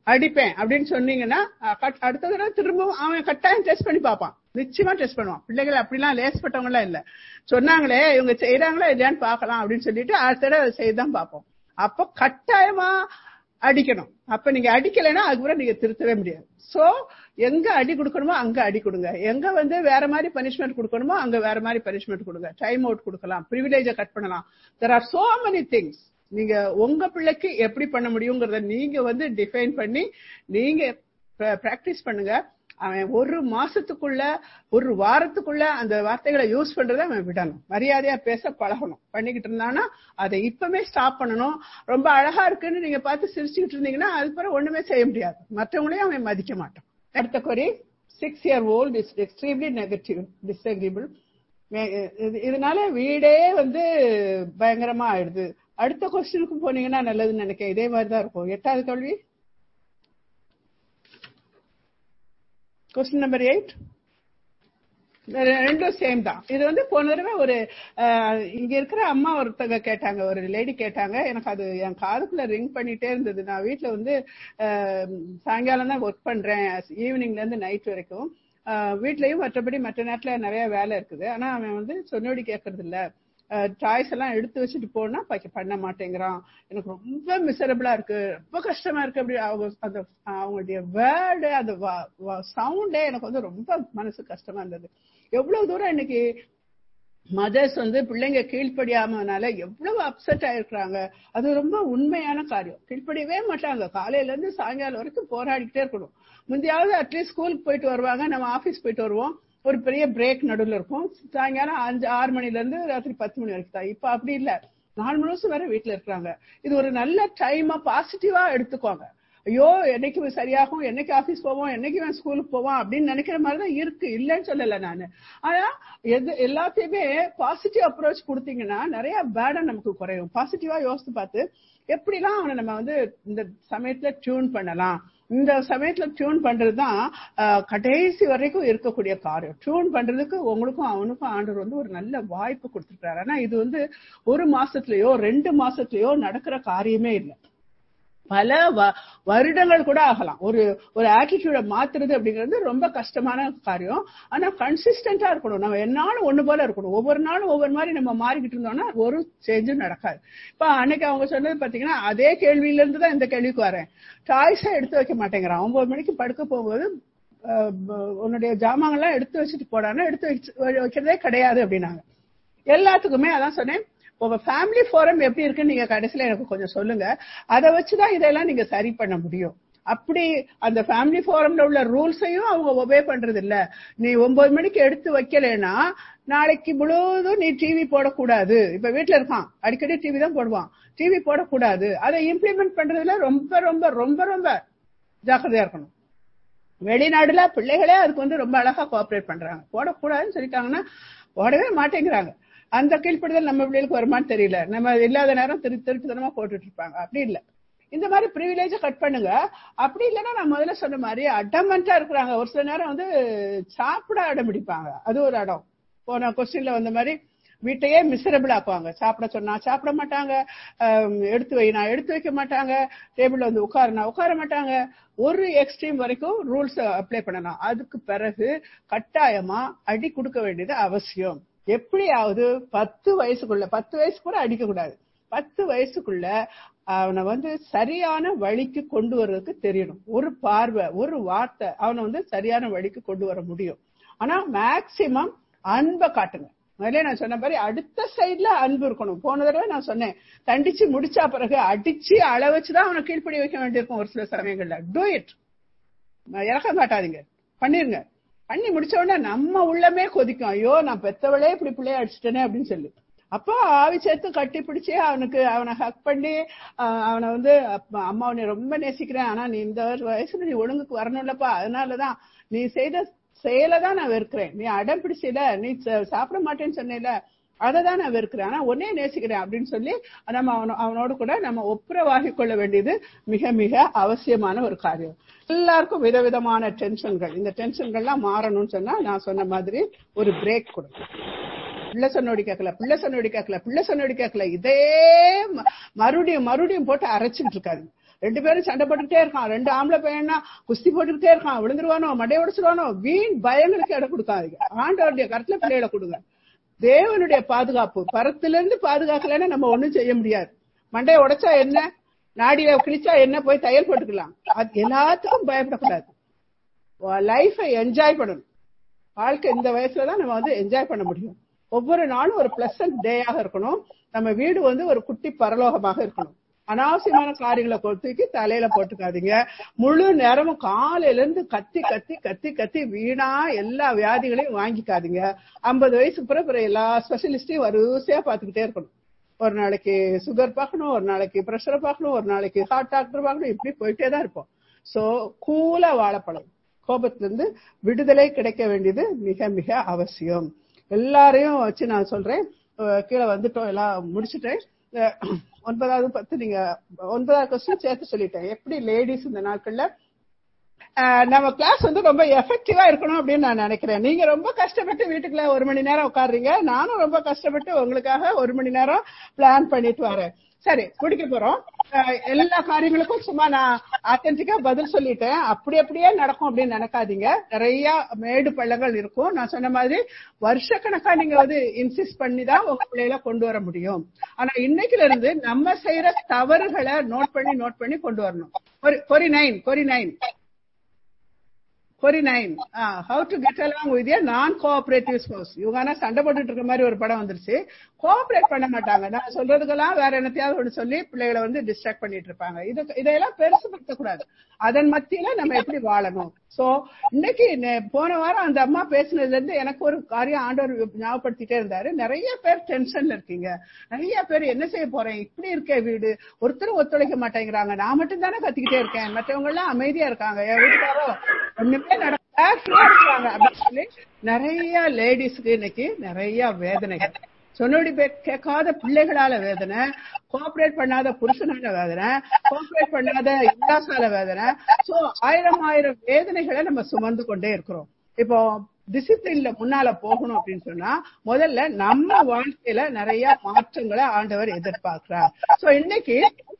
அடிப்பேன் அப்படின்னு சொன்னீங்கன்னா அடுத்த தடவை திரும்பவும் அவன் கட்டாயம் டெஸ்ட் பண்ணி பார்ப்பான் நிச்சயமா டெஸ்ட் பண்ணுவான் பிள்ளைகள் அப்படிலாம் லேஸ்பட்டவங்க எல்லாம் இல்ல சொன்னாங்களே இவங்க செய்யறாங்களா இல்லையான்னு பாக்கலாம் அப்படின்னு சொல்லிட்டு அடுத்த தடவை செய்தான் பார்ப்போம் அப்போ கட்டாயமா அடிக்கணும் அப்ப நீங்க அடிக்கலைன்னா அதுக்கப்புறம் நீங்க திருத்தவே முடியாது சோ எங்க அடி கொடுக்கணுமோ அங்க அடி கொடுங்க எங்க வந்து வேற மாதிரி பனிஷ்மெண்ட் கொடுக்கணுமோ அங்க வேற மாதிரி பனிஷ்மெண்ட் கொடுங்க டைம் அவுட் கொடுக்கலாம் ப்ரிவிலேஜ கட் பண்ணலாம் there are so many things நீங்க உங்க பிள்ளைக்கு எப்படி பண்ண முடியுங்கிறத நீங்க வந்து டிஃபைன் பண்ணி நீங்க பிராக்டிஸ் பண்ணுங்க அவன் ஒரு மாசத்துக்குள்ள ஒரு வாரத்துக்குள்ள அந்த வார்த்தைகளை யூஸ் பண்றத அவன் விடணும் மரியாதையா பேச பழகணும் பண்ணிக்கிட்டு இருந்தானா அதை இப்பவே ஸ்டாப் பண்ணணும் ரொம்ப அழகா இருக்குன்னு நீங்க பார்த்து சிரிச்சுக்கிட்டு இருந்தீங்கன்னா அதுக்கப்புறம் ஒண்ணுமே செய்ய முடியாது மற்றவங்களையும் அவன் மதிக்க மாட்டான் அடுத்த query six year old is extremely negative disagreeable இதனால வீடே வந்து பயங்கரமா ஆயிடுது அடுத்த கொஸ்டினுக்கு போனீங்கன்னா நல்லதுன்னு நினைக்கிறேன் இதே மாதிரி தான் இருக்கும் எட்டாவது கேள்வி கொஸ்டின் நம்பர் எயிட் ரெண்டும் சேம் தான் இது வந்து போன தடவை ஒரு இங்க இருக்கிற அம்மா ஒருத்தங்க கேட்டாங்க ஒரு லேடி கேட்டாங்க எனக்கு அது என் காதுக்குள்ள ரிங் பண்ணிட்டே இருந்தது நான் வீட்டுல வந்து சாயங்காலம் தான் ஒர்க் பண்றேன் ஈவினிங்ல இருந்து நைட் வரைக்கும் வீட்லயும் மற்றபடி மற்ற நேரத்துல நிறைய வேலை இருக்குது ஆனா அவன் வந்து சொன்னோடி கேட்கறது இல்ல டாய்ஸ் எல்லாம் எடுத்து வச்சுட்டு போனா பண்ண மாட்டேங்கிறான் எனக்கு ரொம்ப மிசரபிளா இருக்கு ரொம்ப கஷ்டமா இருக்கு அப்படி அவங்க அந்த அவங்களுடைய வேர்டு அந்த சவுண்டே எனக்கு வந்து ரொம்ப மனசு கஷ்டமா இருந்தது எவ்வளவு தூரம் இன்னைக்கு மதர்ஸ் வந்து பிள்ளைங்க கீழ்ப்படியாமனால எவ்வளவு அப்செட் ஆயிருக்கிறாங்க அது ரொம்ப உண்மையான காரியம் கீழ்ப்படியவே மாட்டாங்க காலையில இருந்து சாயங்காலம் வரைக்கும் போராடிக்கிட்டே இருக்கணும் முந்தையாவது அட்லீஸ்ட் ஸ்கூலுக்கு போயிட்டு வருவாங்க நம்ம ஆபீஸ் போயிட்டு வருவோம் ஒரு பெரிய பிரேக் நடுவில் இருக்கும் சாயங்காலம் அஞ்சு ஆறு மணில இருந்து ராத்திரி பத்து மணி வரைக்கும் தான் இப்ப அப்படி இல்ல நாலு முழுசும் வேற வீட்டுல இருக்கிறாங்க இது ஒரு நல்ல டைமா பாசிட்டிவா எடுத்துக்கோங்க ஐயோ என்னைக்கு சரியாகும் என்னைக்கு ஆபீஸ் போவோம் என்னைக்கு நான் ஸ்கூலுக்கு போவோம் அப்படின்னு நினைக்கிற மாதிரி தான் இருக்கு இல்லைன்னு சொல்லல நானு ஆனா எது எல்லாத்தையுமே பாசிட்டிவ் அப்ரோச் கொடுத்தீங்கன்னா நிறைய பேடம் நமக்கு குறையும் பாசிட்டிவா யோசித்து பார்த்து எப்படிலாம் அவனை நம்ம வந்து இந்த சமயத்துல டியூன் பண்ணலாம் இந்த சமயத்துல டியூன் பண்றதுதான் கடைசி வரைக்கும் இருக்கக்கூடிய காரியம் டியூன் பண்றதுக்கு உங்களுக்கும் அவனுக்கும் ஆண்டவர் வந்து ஒரு நல்ல வாய்ப்பு கொடுத்துருக்காரு ஆனா இது வந்து ஒரு மாசத்துலயோ ரெண்டு மாசத்துலயோ நடக்கிற காரியமே இல்லை பல வருடங்கள் கூட ஆகலாம் ஒரு ஒரு ஆட்டிடியூட மாத்துறது அப்படிங்கிறது ரொம்ப கஷ்டமான காரியம் ஆனா கன்சிஸ்டன்டா இருக்கணும் நம்ம என்னாலும் ஒண்ணு போல இருக்கணும் ஒவ்வொரு நாளும் ஒவ்வொரு மாதிரி நம்ம மாறிக்கிட்டு இருந்தோம்னா ஒரு சேஞ்சும் நடக்காது இப்ப அன்னைக்கு அவங்க சொன்னது பாத்தீங்கன்னா அதே கேள்வியில இருந்து தான் இந்த கேள்விக்கு வரேன் டாய்ஸா எடுத்து வைக்க மாட்டேங்கிறான் ஒன்பது மணிக்கு படுக்க போகும்போது உன்னுடைய ஜாமான்லாம் எடுத்து வச்சுட்டு போடானா எடுத்து வச்சு வைக்கிறதே கிடையாது அப்படின்னாங்க எல்லாத்துக்குமே அதான் சொன்னேன் உங்க ஃபேமிலி ஃபோரம் எப்படி இருக்குன்னு நீங்க கடைசியில எனக்கு கொஞ்சம் சொல்லுங்க அதை வச்சுதான் இதெல்லாம் நீங்க சரி பண்ண முடியும் அப்படி அந்த ஃபேமிலி ஃபோரம்ல உள்ள ரூல்ஸையும் அவங்க ஒபே பண்றது இல்ல நீ ஒன்பது மணிக்கு எடுத்து வைக்கலன்னா நாளைக்கு முழுவதும் நீ டிவி போடக்கூடாது இப்ப வீட்டுல இருக்கான் அடிக்கடி டிவி தான் போடுவான் டிவி போடக்கூடாது அதை இம்ப்ளிமெண்ட் பண்றதுல ரொம்ப ரொம்ப ரொம்ப ரொம்ப ஜாக்கிரதையா இருக்கணும் வெளிநாடுல பிள்ளைகளே அதுக்கு வந்து ரொம்ப அழகா கோஆபரேட் பண்றாங்க போடக்கூடாதுன்னு சொல்லிட்டாங்கன்னா போடவே மாட்டேங்கிறாங்க அந்த கீழ்ப்படுதல் நம்ம பிள்ளைகளுக்கு வருமானு தெரியல நம்ம இல்லாத நேரம் திரு திருட்டுத்தனமா போட்டுட்டு இருப்பாங்க அப்படி இல்ல இந்த மாதிரி ப்ரிவிலேஜ கட் பண்ணுங்க அப்படி இல்லைன்னா நான் முதல்ல சொன்ன மாதிரி அடமெண்டா இருக்கிறாங்க ஒரு சில நேரம் வந்து சாப்பிட அடம் பிடிப்பாங்க அது ஒரு அடம் போன கொஸ்டின்ல வந்த மாதிரி வீட்டையே மிசரபிள் ஆக்குவாங்க சாப்பிட சொன்னா சாப்பிட மாட்டாங்க எடுத்து வை நான் எடுத்து வைக்க மாட்டாங்க டேபிள்ல வந்து உட்காருனா உட்கார மாட்டாங்க ஒரு எக்ஸ்ட்ரீம் வரைக்கும் ரூல்ஸ் அப்ளை பண்ணலாம் அதுக்கு பிறகு கட்டாயமா அடி கொடுக்க வேண்டியது அவசியம் எப்படியாவது பத்து வயசுக்குள்ள பத்து வயசு கூட அடிக்க கூடாது பத்து வயசுக்குள்ள அவனை வந்து சரியான வழிக்கு கொண்டு வர்றதுக்கு தெரியணும் ஒரு பார்வை ஒரு வார்த்தை அவனை வந்து சரியான வழிக்கு கொண்டு வர முடியும் ஆனா மேக்சிமம் அன்பை காட்டுங்க முதல்ல நான் சொன்ன மாதிரி அடுத்த சைட்ல அன்பு இருக்கணும் போன தடவை நான் சொன்னேன் தண்டிச்சு முடிச்சா பிறகு அடிச்சு அள வச்சுதான் அவனை கீழ்ப்படி வைக்க வேண்டியிருக்கும் ஒரு சில சமயங்கள்ல டூ இட் இறக்கம் காட்டாதீங்க பண்ணிருங்க பண்ணி முடிச்ச உடனே நம்ம உள்ளமே கொதிக்கும் ஐயோ நான் பெத்தவளே இப்படி பிள்ளைய அடிச்சிட்டேனே அப்படின்னு சொல்லி அப்போ ஆவி சேர்த்து கட்டி பிடிச்சி அவனுக்கு அவனை ஹக் பண்ணி அவனை வந்து அம்மா உன்னை ரொம்ப நேசிக்கிறேன் ஆனா நீ இந்த வயசுல நீ ஒழுங்குக்கு வரணும்லப்பா அதனாலதான் நீ செய்த செயலை தான் நான் வெறுக்கிறேன் நீ அடம் பிடிச்சல நீ சாப்பிட மாட்டேன்னு சொன்னேல அதை தான் நான் வெறுக்கிறேன் ஆனா ஒன்னே நேசிக்கிறேன் அப்படின்னு சொல்லி நம்ம அவன அவனோடு கூட நம்ம ஒப்புரவாகி கொள்ள வேண்டியது மிக மிக அவசியமான ஒரு காரியம் எல்லாருக்கும் விதவிதமான டென்ஷன்கள் இந்த டென்ஷன்கள்லாம் மாறணும்னு சொன்னா நான் சொன்ன மாதிரி ஒரு பிரேக் கொடுக்கும் பிள்ளை சொன்னோடி கேட்கல பிள்ளை சொன்னோடி கேட்கல பிள்ளை சொன்னோடி கேட்கல இதே மறுபடியும் மறுபடியும் போட்டு அரைச்சிட்டு இருக்காது ரெண்டு பேரும் சண்டை போட்டுக்கிட்டே இருக்கான் ரெண்டு ஆம்பளை பையனா குஸ்தி போட்டுக்கிட்டே இருக்கான் விழுந்துருவானோ மண்டை உடைச்சிருவானோ வீண் பயங்களுக்கு இடம் கொடுக்காதீங்க ஆண்டவருடைய கருத்துல பிள்ளைகளை கொடுங்க தேவனுடைய பாதுகாப்பு பரத்திலிருந்து பாதுகாக்கலன்னா நம்ம ஒண்ணும் செய்ய முடியாது மண்டையை உடைச்சா என்ன நாடிய கிழிச்சா என்ன போய் தையல் போட்டுக்கலாம் அது எல்லாத்துக்கும் பயப்படக்கூடாது லைஃபை என்ஜாய் பண்ணணும் வாழ்க்கை இந்த வயசுல தான் நம்ம வந்து என்ஜாய் பண்ண முடியும் ஒவ்வொரு நாளும் ஒரு பிளசன்ட் டேயாக இருக்கணும் நம்ம வீடு வந்து ஒரு குட்டி பரலோகமாக இருக்கணும் அனாவசியமான காரியங்களை தூக்கி தலையில போட்டுக்காதீங்க முழு நேரமும் காலையில இருந்து கத்தி கத்தி கத்தி கத்தி வீணா எல்லா வியாதிகளையும் வாங்கிக்காதீங்க ஐம்பது வயசுக்கு பிறகு எல்லா ஸ்பெஷலிஸ்டையும் வரிசையா பாத்துக்கிட்டே இருக்கணும் ஒரு நாளைக்கு சுகர் பார்க்கணும் ஒரு நாளைக்கு ப்ரெஷரை பார்க்கணும் ஒரு நாளைக்கு ஹார்ட் டாக்டர் பார்க்கணும் இப்படி போயிட்டே தான் இருப்போம் சோ கூலா வாழப்படும் கோபத்திலிருந்து விடுதலை கிடைக்க வேண்டியது மிக மிக அவசியம் எல்லாரையும் வச்சு நான் சொல்றேன் கீழே வந்துட்டோம் எல்லாம் முடிச்சுட்டேன் ஒன்பதாவது பத்து நீங்க ஒன்பதாவது கொஸ்டின் சேர்த்து சொல்லிட்டேன் எப்படி லேடிஸ் இந்த நாட்கள்ல நம்ம கிளாஸ் வந்து ரொம்ப எஃபெக்டிவா இருக்கணும் அப்படின்னு நான் நினைக்கிறேன் நீங்க ரொம்ப கஷ்டப்பட்டு வீட்டுக்குள்ள ஒரு மணி நேரம் உட்காடுறீங்க நானும் ரொம்ப கஷ்டப்பட்டு உங்களுக்காக ஒரு மணி நேரம் பிளான் பண்ணிட்டு வரேன் சரி முடிக்க போறோம் எல்லா காரியங்களுக்கும் சும்மா நான் ஆத்தென்டிக்கா பதில் சொல்லிட்டேன் அப்படி அப்படியே நடக்கும் அப்படின்னு நினைக்காதீங்க நிறைய மேடு பள்ளங்கள் இருக்கும் நான் சொன்ன மாதிரி வருஷக்கணக்கா நீங்க வந்து இன்சிஸ்ட் பண்ணி தான் உங்க பிள்ளைகளை கொண்டு வர முடியும் ஆனா இன்னைக்குல இருந்து நம்ம செய்யற தவறுகளை நோட் பண்ணி நோட் பண்ணி கொண்டு வரணும் query nine query nine query nine how to get along with a non cooperative ஸ்போஸ் இவங்க ஆனா சண்டை போட்டுட்டு இருக்க மாதிரி ஒரு படம் வந்துருச்சு கோஆபரேட் பண்ண மாட்டாங்க நான் சொல்றதுக்கெல்லாம் வேற என்னத்தையாவது ஒன்று சொல்லி பிள்ளைகளை வந்து டிஸ்ட்ராக்ட் பண்ணிட்டு இருப்பாங்க இது இதையெல்லாம் பெருசுப்படுத்த கூடாது அதன் மத்தியில நம்ம எப்படி வாழணும் சோ இன்னைக்கு போன வாரம் அந்த அம்மா பேசுனதுல இருந்து எனக்கு ஒரு காரியம் ஆண்டவர் ஞாபகப்படுத்திட்டே இருந்தாரு நிறைய பேர் டென்ஷன்ல இருக்கீங்க நிறைய பேர் என்ன செய்ய போறேன் இப்படி இருக்கே வீடு ஒருத்தரும் ஒத்துழைக்க மாட்டேங்கிறாங்க நான் மட்டும் தானே கத்திக்கிட்டே இருக்கேன் மற்றவங்க எல்லாம் அமைதியா இருக்காங்க என் வீட்டுக்காரோ ஒண்ணுமே நடக்க இருக்காங்க அப்படின்னு சொல்லி நிறைய லேடிஸ்க்கு இன்னைக்கு நிறைய வேதனைகள் சொன்னபடி கேட்காத பிள்ளைகளால வேதனை கோஆபரேட் பண்ணாத புருஷனால வேதனை கோஆபரேட் பண்ணாத இல்லாசால வேதனை சோ ஆயிரம் ஆயிரம் வேதனைகளை நம்ம சுமந்து கொண்டே இருக்கிறோம் இப்போ டிசிப்ளின்ல முன்னால போகணும் அப்படின்னு சொன்னா முதல்ல நம்ம வாழ்க்கையில நிறைய மாற்றங்களை ஆண்டவர் எதிர்பார்க்கிறார் சோ இன்னைக்கு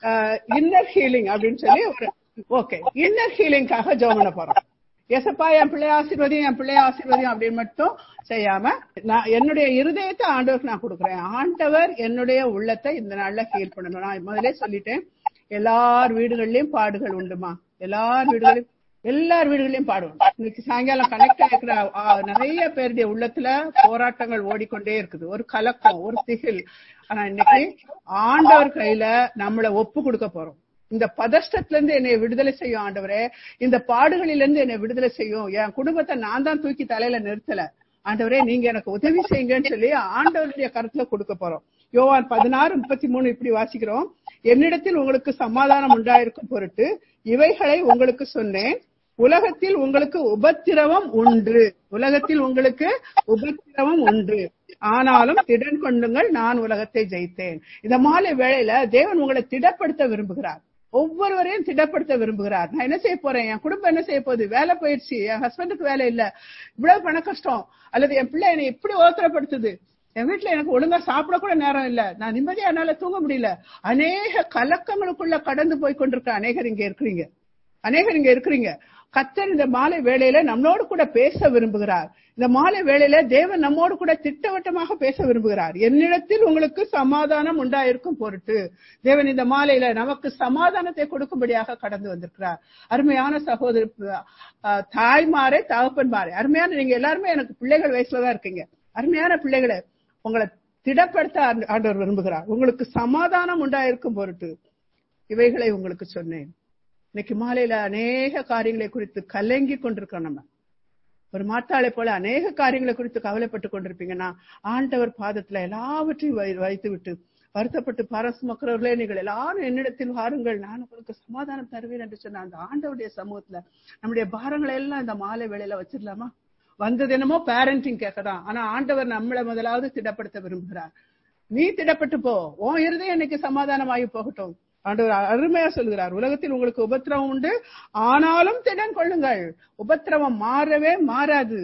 இன்னர் ஹீலிங் அப்படின்னு சொல்லி ஒரு ஓகே இன்னர் ஹீலிங்காக ஜோம் பண்ண போறோம் எசப்பா என் பிள்ளை ஆசீர்வதியும் என் பிள்ளை ஆசீர்வதியும் அப்படின்னு மட்டும் செய்யாம நான் என்னுடைய இருதயத்தை ஆண்டவருக்கு நான் கொடுக்குறேன் ஆண்டவர் என்னுடைய உள்ளத்தை இந்த நாள்ல ஹீல் பண்ணணும் நான் முதலே சொல்லிட்டேன் எல்லார் வீடுகள்லயும் பாடுகள் உண்டுமா எல்லார் வீடுகளையும் எல்லார் வீடுகளையும் பாடுவோம் இன்னைக்கு சாயங்காலம் கனெக்ட் ஆகிக்கிற நிறைய பேருடைய உள்ளத்துல போராட்டங்கள் ஓடிக்கொண்டே இருக்குது ஒரு கலக்கம் ஒரு திகில் ஆனா இன்னைக்கு ஆண்டவர் கையில நம்மள ஒப்பு கொடுக்க போறோம் இந்த பதஷ்டத்துல இருந்து என்னை விடுதலை செய்யும் ஆண்டவரே இந்த பாடுகளில இருந்து என்னை விடுதலை செய்யும் என் குடும்பத்தை நான் தான் தூக்கி தலையில நிறுத்தல ஆண்டவரே நீங்க எனக்கு உதவி செய்யுங்கன்னு சொல்லி ஆண்டவருடைய கருத்துல கொடுக்க போறோம் யோவான் பதினாறு முப்பத்தி மூணு இப்படி வாசிக்கிறோம் என்னிடத்தில் உங்களுக்கு சமாதானம் உண்டாயிருக்கும் பொருட்டு இவைகளை உங்களுக்கு சொன்னேன் உலகத்தில் உங்களுக்கு உபத்திரவம் உண்டு உலகத்தில் உங்களுக்கு உபத்திரவம் உண்டு ஆனாலும் திடன் கொண்டுங்கள் நான் உலகத்தை ஜெயித்தேன் இந்த மாலை வேளையில தேவன் உங்களை திடப்படுத்த விரும்புகிறார் ஒவ்வொருவரையும் திடப்படுத்த விரும்புகிறார் நான் என்ன செய்ய போறேன் என் குடும்பம் என்ன செய்ய போகுது வேலை போயிடுச்சு என் ஹஸ்பண்டுக்கு வேலை இல்ல இவ்வளவு பண கஷ்டம் அல்லது என் பிள்ளை என்னை இப்படி ஓத்திரப்படுத்துது என் வீட்டுல எனக்கு ஒழுங்கா சாப்பிட கூட நேரம் இல்ல நான் நிம்மதியா என்னால தூங்க முடியல அநேக கலக்கங்களுக்குள்ள கடந்து போய் கொண்டிருக்க அநேகர் இங்க இருக்கிறீங்க அநேகர் இங்க இருக்கிறீங்க கத்தர் இந்த மாலை வேளையில நம்மளோடு கூட பேச விரும்புகிறார் இந்த மாலை வேளையில தேவன் நம்மோடு கூட திட்டவட்டமாக பேச விரும்புகிறார் என்னிடத்தில் உங்களுக்கு சமாதானம் உண்டாயிருக்கும் பொருட்டு தேவன் இந்த மாலையில நமக்கு சமாதானத்தை கொடுக்கும்படியாக கடந்து வந்திருக்கிறார் அருமையான சகோதர தாய்மாரே தகப்பன்மாரே அருமையான நீங்க எல்லாருமே எனக்கு பிள்ளைகள் வயசுலதான் இருக்கீங்க அருமையான பிள்ளைகளை உங்களை திடப்படுத்த ஆண்டவர் விரும்புகிறார் உங்களுக்கு சமாதானம் உண்டாயிருக்கும் பொருட்டு இவைகளை உங்களுக்கு சொன்னேன் இன்னைக்கு மாலையில அநேக காரியங்களை குறித்து கலங்கி கொண்டிருக்கோம் நம்ம ஒரு மாத்தாளை போல அநேக காரியங்களை குறித்து கவலைப்பட்டு கொண்டிருப்பீங்கன்னா ஆண்டவர் பாதத்துல எல்லாவற்றையும் வைத்து விட்டு வருத்தப்பட்டு பாரம் சுமக்கிறவர்களே நீங்கள் எல்லாரும் என்னிடத்தில் வாருங்கள் நான் உங்களுக்கு சமாதானம் தருவேன் என்று சொன்ன அந்த ஆண்டவருடைய சமூகத்துல நம்முடைய பாரங்களை எல்லாம் இந்த மாலை வேளையில வச்சிடலாமா வந்தது என்னமோ பேரண்டிங் கேட்கதான் ஆனா ஆண்டவர் நம்மளை முதலாவது திடப்படுத்த விரும்புகிறார் நீ திடப்பட்டு போ உன் இருதயம் இன்னைக்கு சமாதானமாகி போகட்டும் ஆண்டவர் அருமையா சொல்கிறார் உலகத்தில் உங்களுக்கு உபத்திரவம் உண்டு ஆனாலும் திடன் கொள்ளுங்கள் உபத்திரவம் மாறவே மாறாது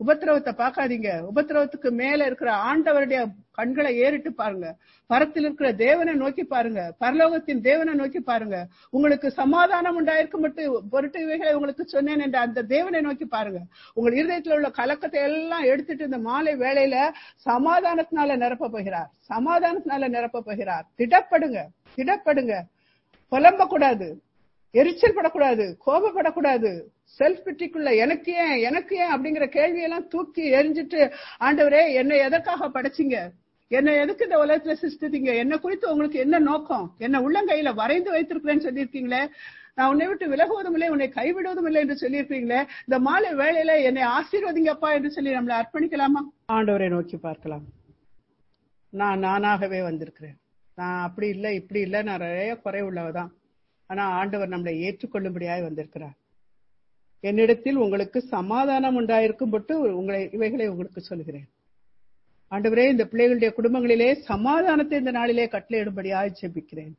உபத்திரவத்தை பார்க்காதீங்க உபத்திரவத்துக்கு மேல இருக்கிற ஆண்டவருடைய கண்களை ஏறிட்டு பாருங்க பரத்தில் இருக்கிற தேவனை நோக்கி பாருங்க பரலோகத்தின் தேவனை நோக்கி பாருங்க உங்களுக்கு சமாதானம் உண்டாயிருக்கும் மட்டும் பொருட்டு இவைகளை உங்களுக்கு சொன்னேன் என்ற அந்த தேவனை நோக்கி பாருங்க உங்கள் இருதயத்தில் உள்ள கலக்கத்தை எல்லாம் எடுத்துட்டு இந்த மாலை வேளையில சமாதானத்தினால நிரப்ப போகிறார் சமாதானத்தினால நிரப்ப போகிறார் திடப்படுங்க திடப்படுங்க புலம்ப கூடாது எரிச்சல் படக்கூடாது கோபப்படக்கூடாது செல்ஃப் பிட்டிக்குள்ள எனக்கு ஏன் எனக்கு ஏன் அப்படிங்கிற கேள்வியெல்லாம் தூக்கி எரிஞ்சிட்டு ஆண்டவரே என்னை எதற்காக படைச்சிங்க என்ன எதுக்கு இந்த உலகத்துல சிருஷ்டித்தீங்க என்ன குறித்து உங்களுக்கு என்ன நோக்கம் என்ன உள்ளங்கையில வரைந்து வைத்திருக்கிறேன்னு சொல்லியிருக்கீங்களே நான் உன்னை விட்டு விலகுவதும் இல்லை உன்னை கைவிடுவதும் இல்லை என்று சொல்லியிருக்கீங்களே இந்த மாலை வேளையில என்னை ஆசீர்வதிங்கப்பா என்று சொல்லி நம்மளை அர்ப்பணிக்கலாமா ஆண்டவரை நோக்கி பார்க்கலாம் நான் நானாகவே வந்திருக்கிறேன் நான் அப்படி இல்லை இப்படி இல்லை நான் நிறைய குறை உள்ளவதான் ஆனா ஆண்டவர் நம்மளை ஏற்றுக்கொள்ளும்படியாய் வந்திருக்கிறார் என்னிடத்தில் உங்களுக்கு சமாதானம் உண்டாயிருக்கும் பட்டு உங்களை இவைகளை உங்களுக்கு சொல்கிறேன் ஆண்டவரே இந்த பிள்ளைகளுடைய குடும்பங்களிலே சமாதானத்தை இந்த நாளிலே கட்டளையிடும்படியாய் ஜெபிக்கிறேன்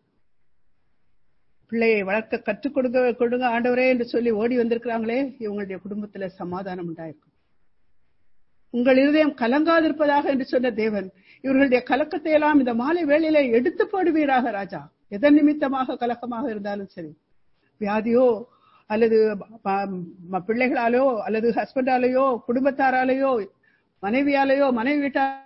பிள்ளையை வளர்க்க கற்றுக் கொடுங்க கொடுங்க ஆண்டவரே என்று சொல்லி ஓடி வந்திருக்கிறாங்களே இவங்களுடைய குடும்பத்துல சமாதானம் உண்டாயிருக்கும் உங்கள் இருதயம் கலங்காதிருப்பதாக என்று சொன்ன தேவன் இவர்களுடைய கலக்கத்தை எல்லாம் இந்த மாலை வேளையில எடுத்து போடுவீராக ராஜா எதன் நிமித்தமாக கலக்கமாக இருந்தாலும் சரி வியாதியோ அல்லது பிள்ளைகளாலோ அல்லது ஹஸ்பண்டாலேயோ குடும்பத்தாராலேயோ மனைவியாலேயோ மனைவி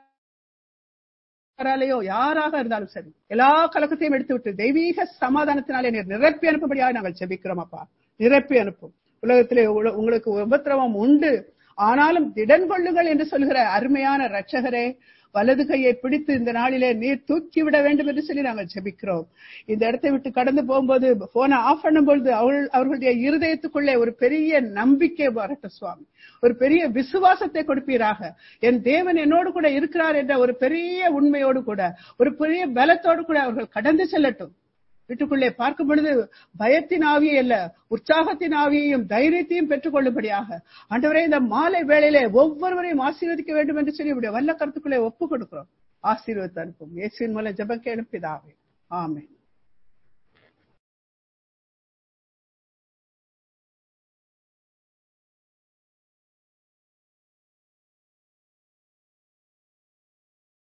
வீட்டாராலேயோ யாராக இருந்தாலும் சரி எல்லா கலக்கத்தையும் எடுத்து விட்டு தெய்வீக சமாதானத்தினாலே நிரப்பி அனுப்பும்படியாக நாங்கள் செபிக்கிறோம் அப்பா நிரப்பி அனுப்பும் உலகத்திலே உங்களுக்கு உபத்திரவம் உண்டு ஆனாலும் திடன் கொள்ளுங்கள் என்று சொல்கிற அருமையான ரட்சகரே வலது கையை பிடித்து இந்த நாளிலே நீர் தூக்கி விட வேண்டும் என்று சொல்லி நாங்கள் ஜெபிக்கிறோம் இந்த இடத்தை விட்டு கடந்து போகும்போது போனை ஆஃப் பண்ணும்பொழுது அவள் அவர்களுடைய இருதயத்துக்குள்ளே ஒரு பெரிய நம்பிக்கை வரட்டும் சுவாமி ஒரு பெரிய விசுவாசத்தை கொடுப்பீராக என் தேவன் என்னோடு கூட இருக்கிறார் என்ற ஒரு பெரிய உண்மையோடு கூட ஒரு பெரிய பலத்தோடு கூட அவர்கள் கடந்து செல்லட்டும் வீட்டுக்குள்ளே பார்க்கும் பொழுது பயத்தின் ஆவியை அல்ல உற்சாகத்தின் ஆவியையும் தைரியத்தையும் பெற்றுக் கொள்ளும்படியாக ஆண்டவரே இந்த மாலை வேளையிலே ஒவ்வொருவரையும் ஆசீர்வதிக்க வேண்டும் என்று சொல்லி இப்படி வல்ல கருத்துக்களை ஒப்புக் கொடுக்கிறோம் ஆசீர்வத்தை அனுப்பும் இயேசுவின் மூலம் ஜபக்கே அனுப்பிதாவே ஆமே